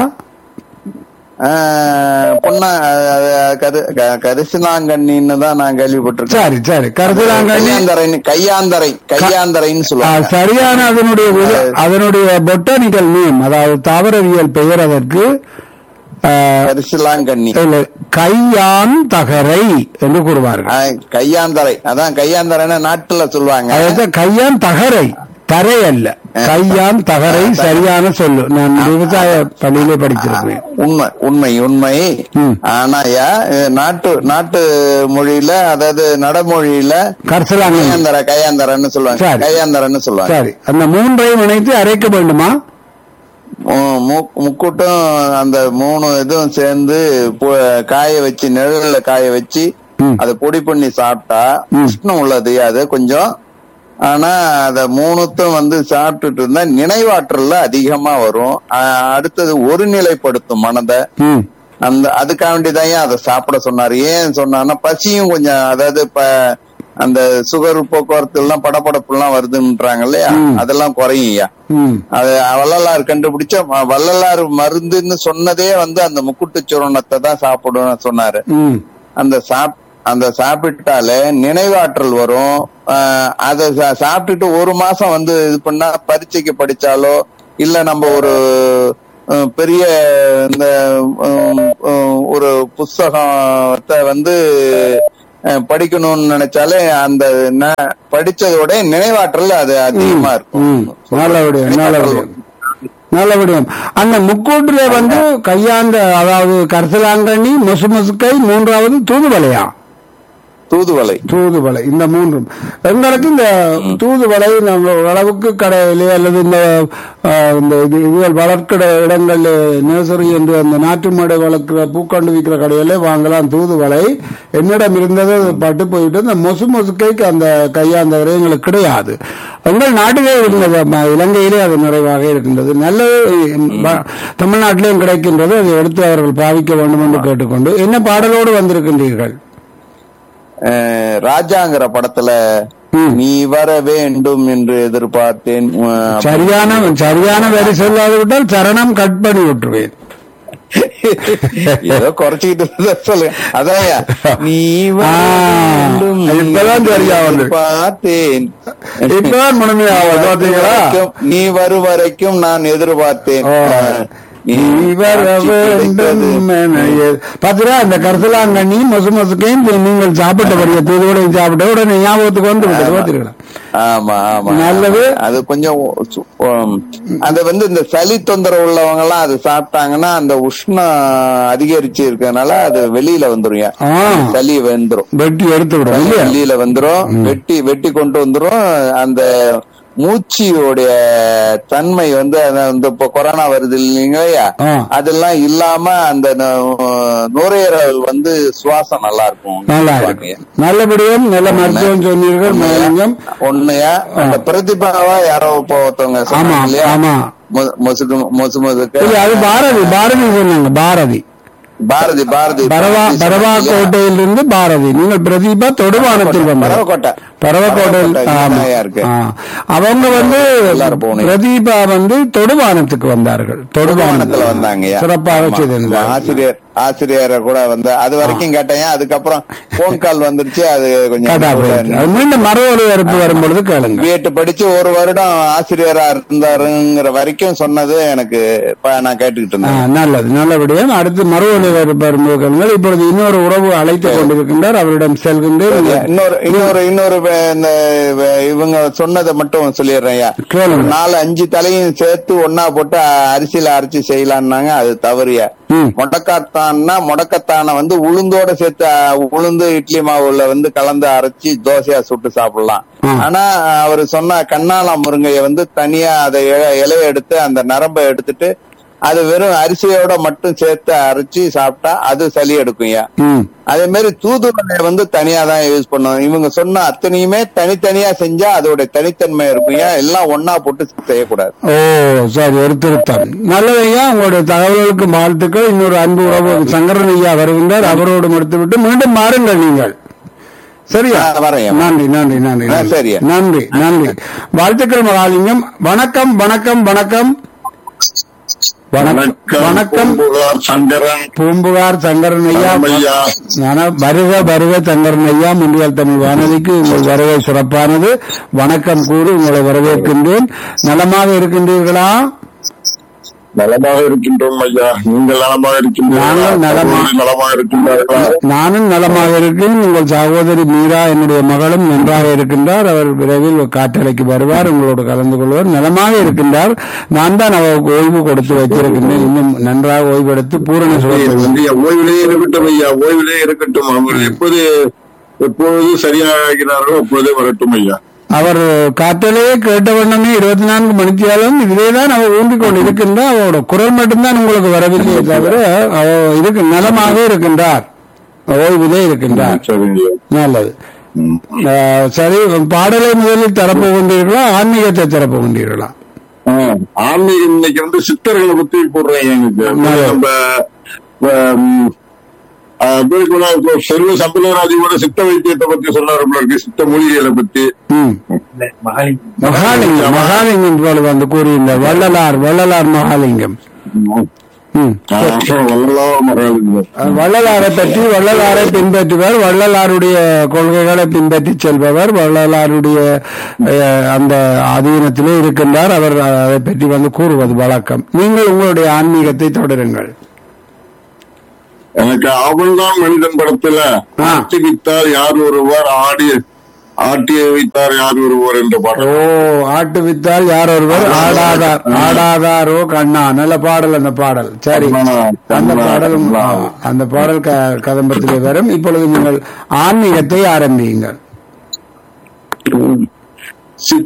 Speaker 6: ஆஹ், பொன்னா அது கரு- க- கரிசலாங்கண்ணின்னு தான் நான் கேள்விப்பட்டிருக்கேன்
Speaker 1: சரி சரி கருவலாங்கண்ணி
Speaker 6: கையாந்தரை கையாந்தரை கையாந்தரைன்னு
Speaker 1: ஆ,
Speaker 6: சொல்லுவாங்க
Speaker 1: சரியான அதனுடைய வித- அதனுடைய பொட்டானிக்கல் நேம் அதாவது தாவரவியல் பெயர் அதற்கு ஆ,
Speaker 6: கரிசலாங்கண்ணி
Speaker 1: இல்ல, கையான் தகரை என்று கூறுவார்கள்
Speaker 6: ஆஹ், கையாந்தரை அதான் கையாந்தரைன்னு நாட்டுல சொல்லுவாங்க
Speaker 1: அதாவது கையான் தகரை தரை அல்ல கையான் தகரை சரியான சொல்லு நான் விவசாய பள்ளியிலே படிச்சிருக்கிறேன்
Speaker 6: உண்மை உண்மை உண்மை
Speaker 1: ம்.
Speaker 6: ஆனாயா இது நாட்டு நாட்டு மொழியில அதாவது நடைமொழியில
Speaker 1: கரசலாங்க
Speaker 6: கையாந்தர கையாந்தரன்னு சொல்லுவாங்க
Speaker 1: சரி.
Speaker 6: கையாந்தரன்னு சொல்லுவாங்க
Speaker 1: சரி அந்த மூன்றையும் இணைத்து அரைக்க வேண்டுமா
Speaker 6: மு- மு- முக்கூட்டும் அந்த மூணு இதுவும் சேர்ந்து பு- காய வச்சு நிழல்ல காய வச்சு
Speaker 1: ம்.
Speaker 6: அதை பொடி பண்ணி சாப்பிட்டா
Speaker 1: ம்.
Speaker 6: உஷ்ணம் உள்ளது அது கொஞ்சம் ஆனா அத மூணுத்தும் வந்து சாப்பிட்டுட்டு இருந்தா நினைவாற்றல்ல அதிகமா வரும் ஆஹ் அடுத்தது ஒருநிலைப்படுத்தும் மனதை
Speaker 1: ம்
Speaker 6: அந்த அதுக்காக வேண்டிதான் அதை சாப்பிட சொன்னாரு ஏன் சொன்னார்னா பசியும் கொஞ்சம் அதாவது இப்ப அந்த சுகர் போக்குவரத்து எல்லாம் படபடப்பு எல்லாம் வருதுன்றாங்க இல்லையா
Speaker 1: ம்.
Speaker 6: அதெல்லாம் குறையும் ஐயா
Speaker 1: ம்
Speaker 6: அது வள்ளலார் கண்டுபிடிச்ச ம- வள்ளலார் மருந்துன்னு சொன்னதே வந்து அந்த முக்குட்டு சுரணத்தை தான் சாப்பிடணும்னு சொன்னாரு
Speaker 1: ம்
Speaker 6: அந்த சாப் அந்த சாப்பிட்டாலே நினைவாற்றல் வரும் ஆஹ் அதை சா- சாப்பிட்டுட்டு ஒரு மாசம் வந்து இது பண்ணா பரீட்சைக்கு படிச்சாலோ இல்ல நம்ம ஒரு அஹ், பெரிய இந்த உம், உம், ஒரு புஸ்தகத்தை வந்து அஹ், படிக்கணும்னு நினைச்சாலே அந்த ந- படிச்சதோட நினைவாற்றல் அது அதிகமா இருக்கும்
Speaker 1: ம் நல்லபடியும் நல்லபடியும் நல்லபடியும் அந்த முக்கூட்டுல வந்து கையாந்த அதாவது கரசலாங்கண்ணி மொசு மொசுக்கை மூன்றாவது தூதுவளையா
Speaker 6: தூதுவளை
Speaker 1: தூதுவளை இந்த மூன்றும் எங்களுக்கு இந்த தூதுவளை நம்ம அளவுக்கு கடையிலே அல்லது இந்த ஆஹ், இந்த இது இதுகள் வளர்க்கிற இடங்கள்ல நர்சரி என்று அந்த நாட்டு மாடு வளர்க்கிற பூக்காண்டு விற்கிற கடையிலே வாங்கலாம் தூதுவளை என்னிடம் இருந்தது அது பட்டு போயிட்டு இந்த மொசு மொசுக்கைக்கு அந்த கையாந்தவரை எங்களுக்கு கிடையாது எங்கள் நாட்டிலே இருந்தது ம- இலங்கையிலே அது நிறைவாக இருக்கின்றது நல்ல ப- தமிழ்நாட்டிலேயும் கிடைக்கின்றது அதை எடுத்து அவர்கள் பாவிக்க வேண்டும் என்று கேட்டுக்கொண்டு என்ன பாடலோடு வந்திருக்கின்றீர்கள்
Speaker 6: அஹ், ராஜாங்கிற படத்துல
Speaker 1: ம்.
Speaker 6: நீ வர வேண்டும் என்று எதிர்பார்த்தேன் அஹ்,
Speaker 1: சரியான சரியான வரி சொல்லாது விட்டால் சரணம் கட் பண்ணி விட்டுருவேன்
Speaker 6: ஏதோ குறைச்சிக்கிட்டு சொல்லுங்க அதான்யா நீ வர
Speaker 1: ஆ,
Speaker 6: வேண்டும்
Speaker 1: இப்பதான் சரியா வந்து.
Speaker 6: பார்த்தேன்
Speaker 1: இப்பதான் முழுமையாவது பாத்தீங்களா
Speaker 6: நீ வரும் வரைக்கும் நான் எதிர்பார்த்தேன்
Speaker 1: ஓ.
Speaker 6: அஹ்,
Speaker 1: நீ வர வேண்டும் என எ- பாத்தீங்களா இந்த கருசலாங்கண்ணி மொசு மொசுக்கையும் நீங்கள் சாப்பிட்ட படிய தூதுவளையும் சாப்பிட்ட உடனே ஞாபகத்துக்கு வந்து விட்டது பாத்தீங்களா
Speaker 6: ஆமா ஆமா
Speaker 1: நல்லது.
Speaker 6: அது கொஞ்சம் சு- உம், அது வந்து இந்த சளி தொந்தரவு உள்ளவங்க எல்லாம் அது சாப்பிட்டாங்கன்னா அந்த உஷ்ணம் அதிகரிச்சு இருக்கறதுனால அது வெளியில வந்துரும் ஏன்.
Speaker 1: ஆ.
Speaker 6: சளி வந்துரும்
Speaker 1: வெட்டி எடுத்து விடும் இல்லையா
Speaker 6: வெளியில வந்துரும் வெட்டி வெட்டி கொண்டு வந்துரும் அந்த மூச்சியோடைய தன்மை வந்து அத- இந்த இப்ப கொரோனா வருது இல்லைங்கய்யா
Speaker 1: ஆ.
Speaker 6: அதெல்லாம் இல்லாம அந்த நு- நுரையீரல் வந்து சுவாசம் நல்லா இருக்கும்
Speaker 1: நல்லா இருக்கு நல்லபடியும் நல்ல மருத்துவம் சொன்னீர்கள் மகாலிங்கம்
Speaker 6: ஒண்ணுயா அந்த பிரதிபாவா யாரோ இப்போ ஒருத்தவங்க
Speaker 1: ஆமா
Speaker 6: சொன்னாங்க இல்லையா
Speaker 1: ஆமா
Speaker 6: மொ- மொசுக்கு மொசு
Speaker 1: இல்ல
Speaker 6: மொசுக்கு
Speaker 1: அது பாரதி பாரதி சொன்னாங்க பாரதி
Speaker 6: பாரதி பாரதி
Speaker 1: பரவா பரவா கோட்டையிலிருந்து பாரதி நீங்கள் பிரதீபா தொடுவானத்தில் வந்தார்
Speaker 6: பரவக்கோட்டை
Speaker 1: பரவக்கோட்டையில்
Speaker 6: பரவக்கோட்டை
Speaker 1: ஆமா.
Speaker 6: இங்கதான் இருக்கு.
Speaker 1: ஆ. அவங்க வந்து
Speaker 6: எல்லாரும் போகணும்.
Speaker 1: பிரதீபா வந்து தொடுவானத்துக்கு வந்தார்கள்
Speaker 6: தொடுவானத்துல
Speaker 1: தொடுவானத்தில்
Speaker 6: வந்தாங்க
Speaker 1: சிறப்பாக செய்திருந்தார்
Speaker 6: ஆசிரியர் ஆசிரியரை கூட வந்து அது வரைக்கும் கேட்டேன் அதுக்கப்புறம் போன் கால் வந்துருச்சு அது
Speaker 1: கேட்டா போயிடுச்சு.
Speaker 6: கொஞ்சம்
Speaker 1: அது மீண்டும் மறு ஒலிபரப்பு வரும்பொழுது கேளுங்க
Speaker 6: பிஎட் படிச்சு ஒரு வருடம் ஆசிரியரா இருந்தாருங்கிற வரைக்கும் சொன்னது எனக்கு இப்ப நான் கேட்டுக்கிட்டு
Speaker 1: ஆ,
Speaker 6: இருந்தேன்
Speaker 1: நல்லது நல்லபடியா அடுத்து மறு ஒலிபரப்பு வரும்போது கேளுங்கள் இப்பொழுது இன்னொரு உறவு அழைத்துக் கொண்டிருக்கின்றார் அவரிடம் செல்கின்றேன்
Speaker 6: இன்னொரு இன்னொரு இன்னொரு வே- இந்த வே- இவங்க சொன்னதை மட்டும் சொல்லிடுறேன் ஐயா.
Speaker 1: கேளுங்க.
Speaker 6: நாலு அஞ்சு தலையும் சேர்த்து ஒன்னா போட்டு அ- அரிசியில அரைச்சு செய்யலாம்னாங்க அது தவறியா
Speaker 1: ம்.
Speaker 6: முடக்கத்தான்னா முடக்கத்தானை வந்து உளுந்தோட சேர்த்து அ, உளுந்து இட்லி மாவுல வந்து கலந்து அரைச்சி தோசையா சுட்டு சாப்பிடலாம்
Speaker 1: ம்.
Speaker 6: ஆனா அவர் சொன்ன கண்ணாலா முருங்கைய வந்து தனியா அதை இல- இலைய எடுத்து அந்த நரம்பை எடுத்துட்டு அது வெறும் அரிசியோட மட்டும் சேர்த்து அரைச்சி சாப்பிட்டா அது சளி எடுக்கும்யா
Speaker 1: ம்.
Speaker 6: அதே மாதிரி தூதுவளைய வந்து தனியா தான் யூஸ் பண்ணுவோம் இவங்க சொன்ன அத்தனையுமே தனித்தனியா செஞ்சா அதோட தனித்தன்மை இருக்கும் ஏன் எல்லாம் ஒன்னா போட்டு செய்யக்கூடாது
Speaker 1: ஓ சரி ஒரு திருத்தம் நல்லதையா உங்களுடைய தகவல்களுக்கு வாழ்த்துக்கள் இன்னொரு அன்பு உறவு சங்கரன் ஐயா வருகின்றார் அவரோடு முடித்துவிட்டு மீண்டும் மாறுங்கள் நீங்கள் சரியா
Speaker 6: ஆ, வரேன்.
Speaker 1: நன்றி நன்றி நன்றி
Speaker 6: ஆ,
Speaker 1: நன்றி.
Speaker 6: சரியா.
Speaker 1: நன்றி நன்றி வாழ்த்துக்கள் மகாலிங்கம் வணக்கம் வணக்கம் வணக்கம் வணக்கம் வணக்கம்
Speaker 7: பூம்புகார் சங்கரன்
Speaker 1: பூம்புகார் சங்கரன் ஐயா
Speaker 7: ஐயா.
Speaker 1: நானா வருக வருக சங்கரன் ஐயா முன்றியல் தமிழ் வானொலிக்கு உங்கள் வருகை சிறப்பானது வணக்கம் கூறி உங்களை வரவேற்கின்றேன் நலமாக இருக்கின்றீர்களா
Speaker 3: நலமாக இருக்கின்றோம் ஐயா நீங்கள் நலமாக இருக்கின்றீர்களா
Speaker 1: நாங்கள் நலமா-
Speaker 3: சகோதரி நலமாக இருக்கின்றார்களா
Speaker 1: நானும் நலமாக இருக்கேன் உங்கள் சகோதரி மீரா என்னுடைய மகளும் நன்றாக இருக்கின்றார் அவர் விரைவில் காற்றலைக்கு வருவார் உங்களோடு கலந்து கொள்வார் நலமாக இருக்கின்றார் நான் தான் அவருக்கு ஓய்வு கொடுத்து வைத்திருக்கின்றேன் இன்னும் நன்றாக ஓய்வெடுத்து பூரண சுகம்
Speaker 3: ஐயா, ஓய்விலே இருக்கட்டும் ஐயா ஓய்விலே இருக்கட்டும் அவர் எப்போது எப்பொழுது சரியாகிறார்களோ அப்பொழுதே வரட்டும் ஐயா
Speaker 1: அவர் காற்றலையே கேட்ட வண்ணமே இருபத்தி நான்கு மணித்தியாலும் இதிலே தான் அவர் ஊன்றிக் கொண்டு இருக்கின்றார் அவரோட குரல் மட்டும்தான் உங்களுக்கு வரவில்லையே தவிர அவர் இருக்கு நலமாக இருக்கின்றார் ஓய்விலே இருக்கின்றார்
Speaker 3: சரிங்க ஐயா.
Speaker 1: நல்லது
Speaker 3: ம்.
Speaker 1: ஆஹ் சரி பாடலை முதலில் தரப்போகின்றீர்களா ஆன்மீகத்தை தரப்போகின்றீர்களா
Speaker 3: ஆ, ஆன்மீகம் இன்னைக்கு வந்து சித்தர்களை பத்தி போடுறேன் எனக்கு
Speaker 1: நல்லது.
Speaker 3: நம்ம ஆம், ஆ, பேருக்குள்ள இப்போ செல்வ சம்பளராஜியோட சித்த வைத்தியத்தை பத்தி சொன்னாரு போல இருக்கு சித்த மூலிகைகளை பத்தி
Speaker 1: ம். மகாலிங்கம் மகாலிங்கம் போல வந்து கூறியிருந்தார் வள்ளலார் வள்ளலார் மகாலிங்கம் ம்.
Speaker 3: ஆ, வள்ளலார் மகாலிங்கம்.
Speaker 1: அஹ் வள்ளலாரை பற்றி வள்ளலாரை பின்பற்றுவர் வள்ளலாருடைய கொள்கைகளை பின்பற்றி செல்பவர் வள்ளலாருடைய அஹ், அந்த அதீனத்திலே இருக்கின்றார் அவர் அதை பற்றி வந்து கூறுவது வழக்கம் நீங்கள் உங்களுடைய ஆன்மீகத்தை தொடருங்கள்
Speaker 3: எனக்கு அவன்தான் மனிதன் படத்துல
Speaker 1: ஆ.
Speaker 3: ஆட்டி வித்தார் யார் ஒருவர் ஆடி ஆட்டி வைத்தார் யார் ஒருவர் என்ற
Speaker 1: ஓ
Speaker 3: பாடல்
Speaker 1: ஆட்டு வித்தால் யார் ஒருவர் ஆடாதார் ஆடாதாரோ கண்ணா நல்ல பாடல் அந்த பாடல் சரி
Speaker 3: கண்ணா,
Speaker 1: அந்த
Speaker 3: கண்ணா,
Speaker 1: பாடலும்
Speaker 3: கண்ணா.
Speaker 1: ஆ, அந்த பாடல் க- கதம்பத்திலே வரும் இப்பொழுது நீங்கள் ஆன்மீகத்தை ஆரம்பியுங்கள்
Speaker 3: சித்த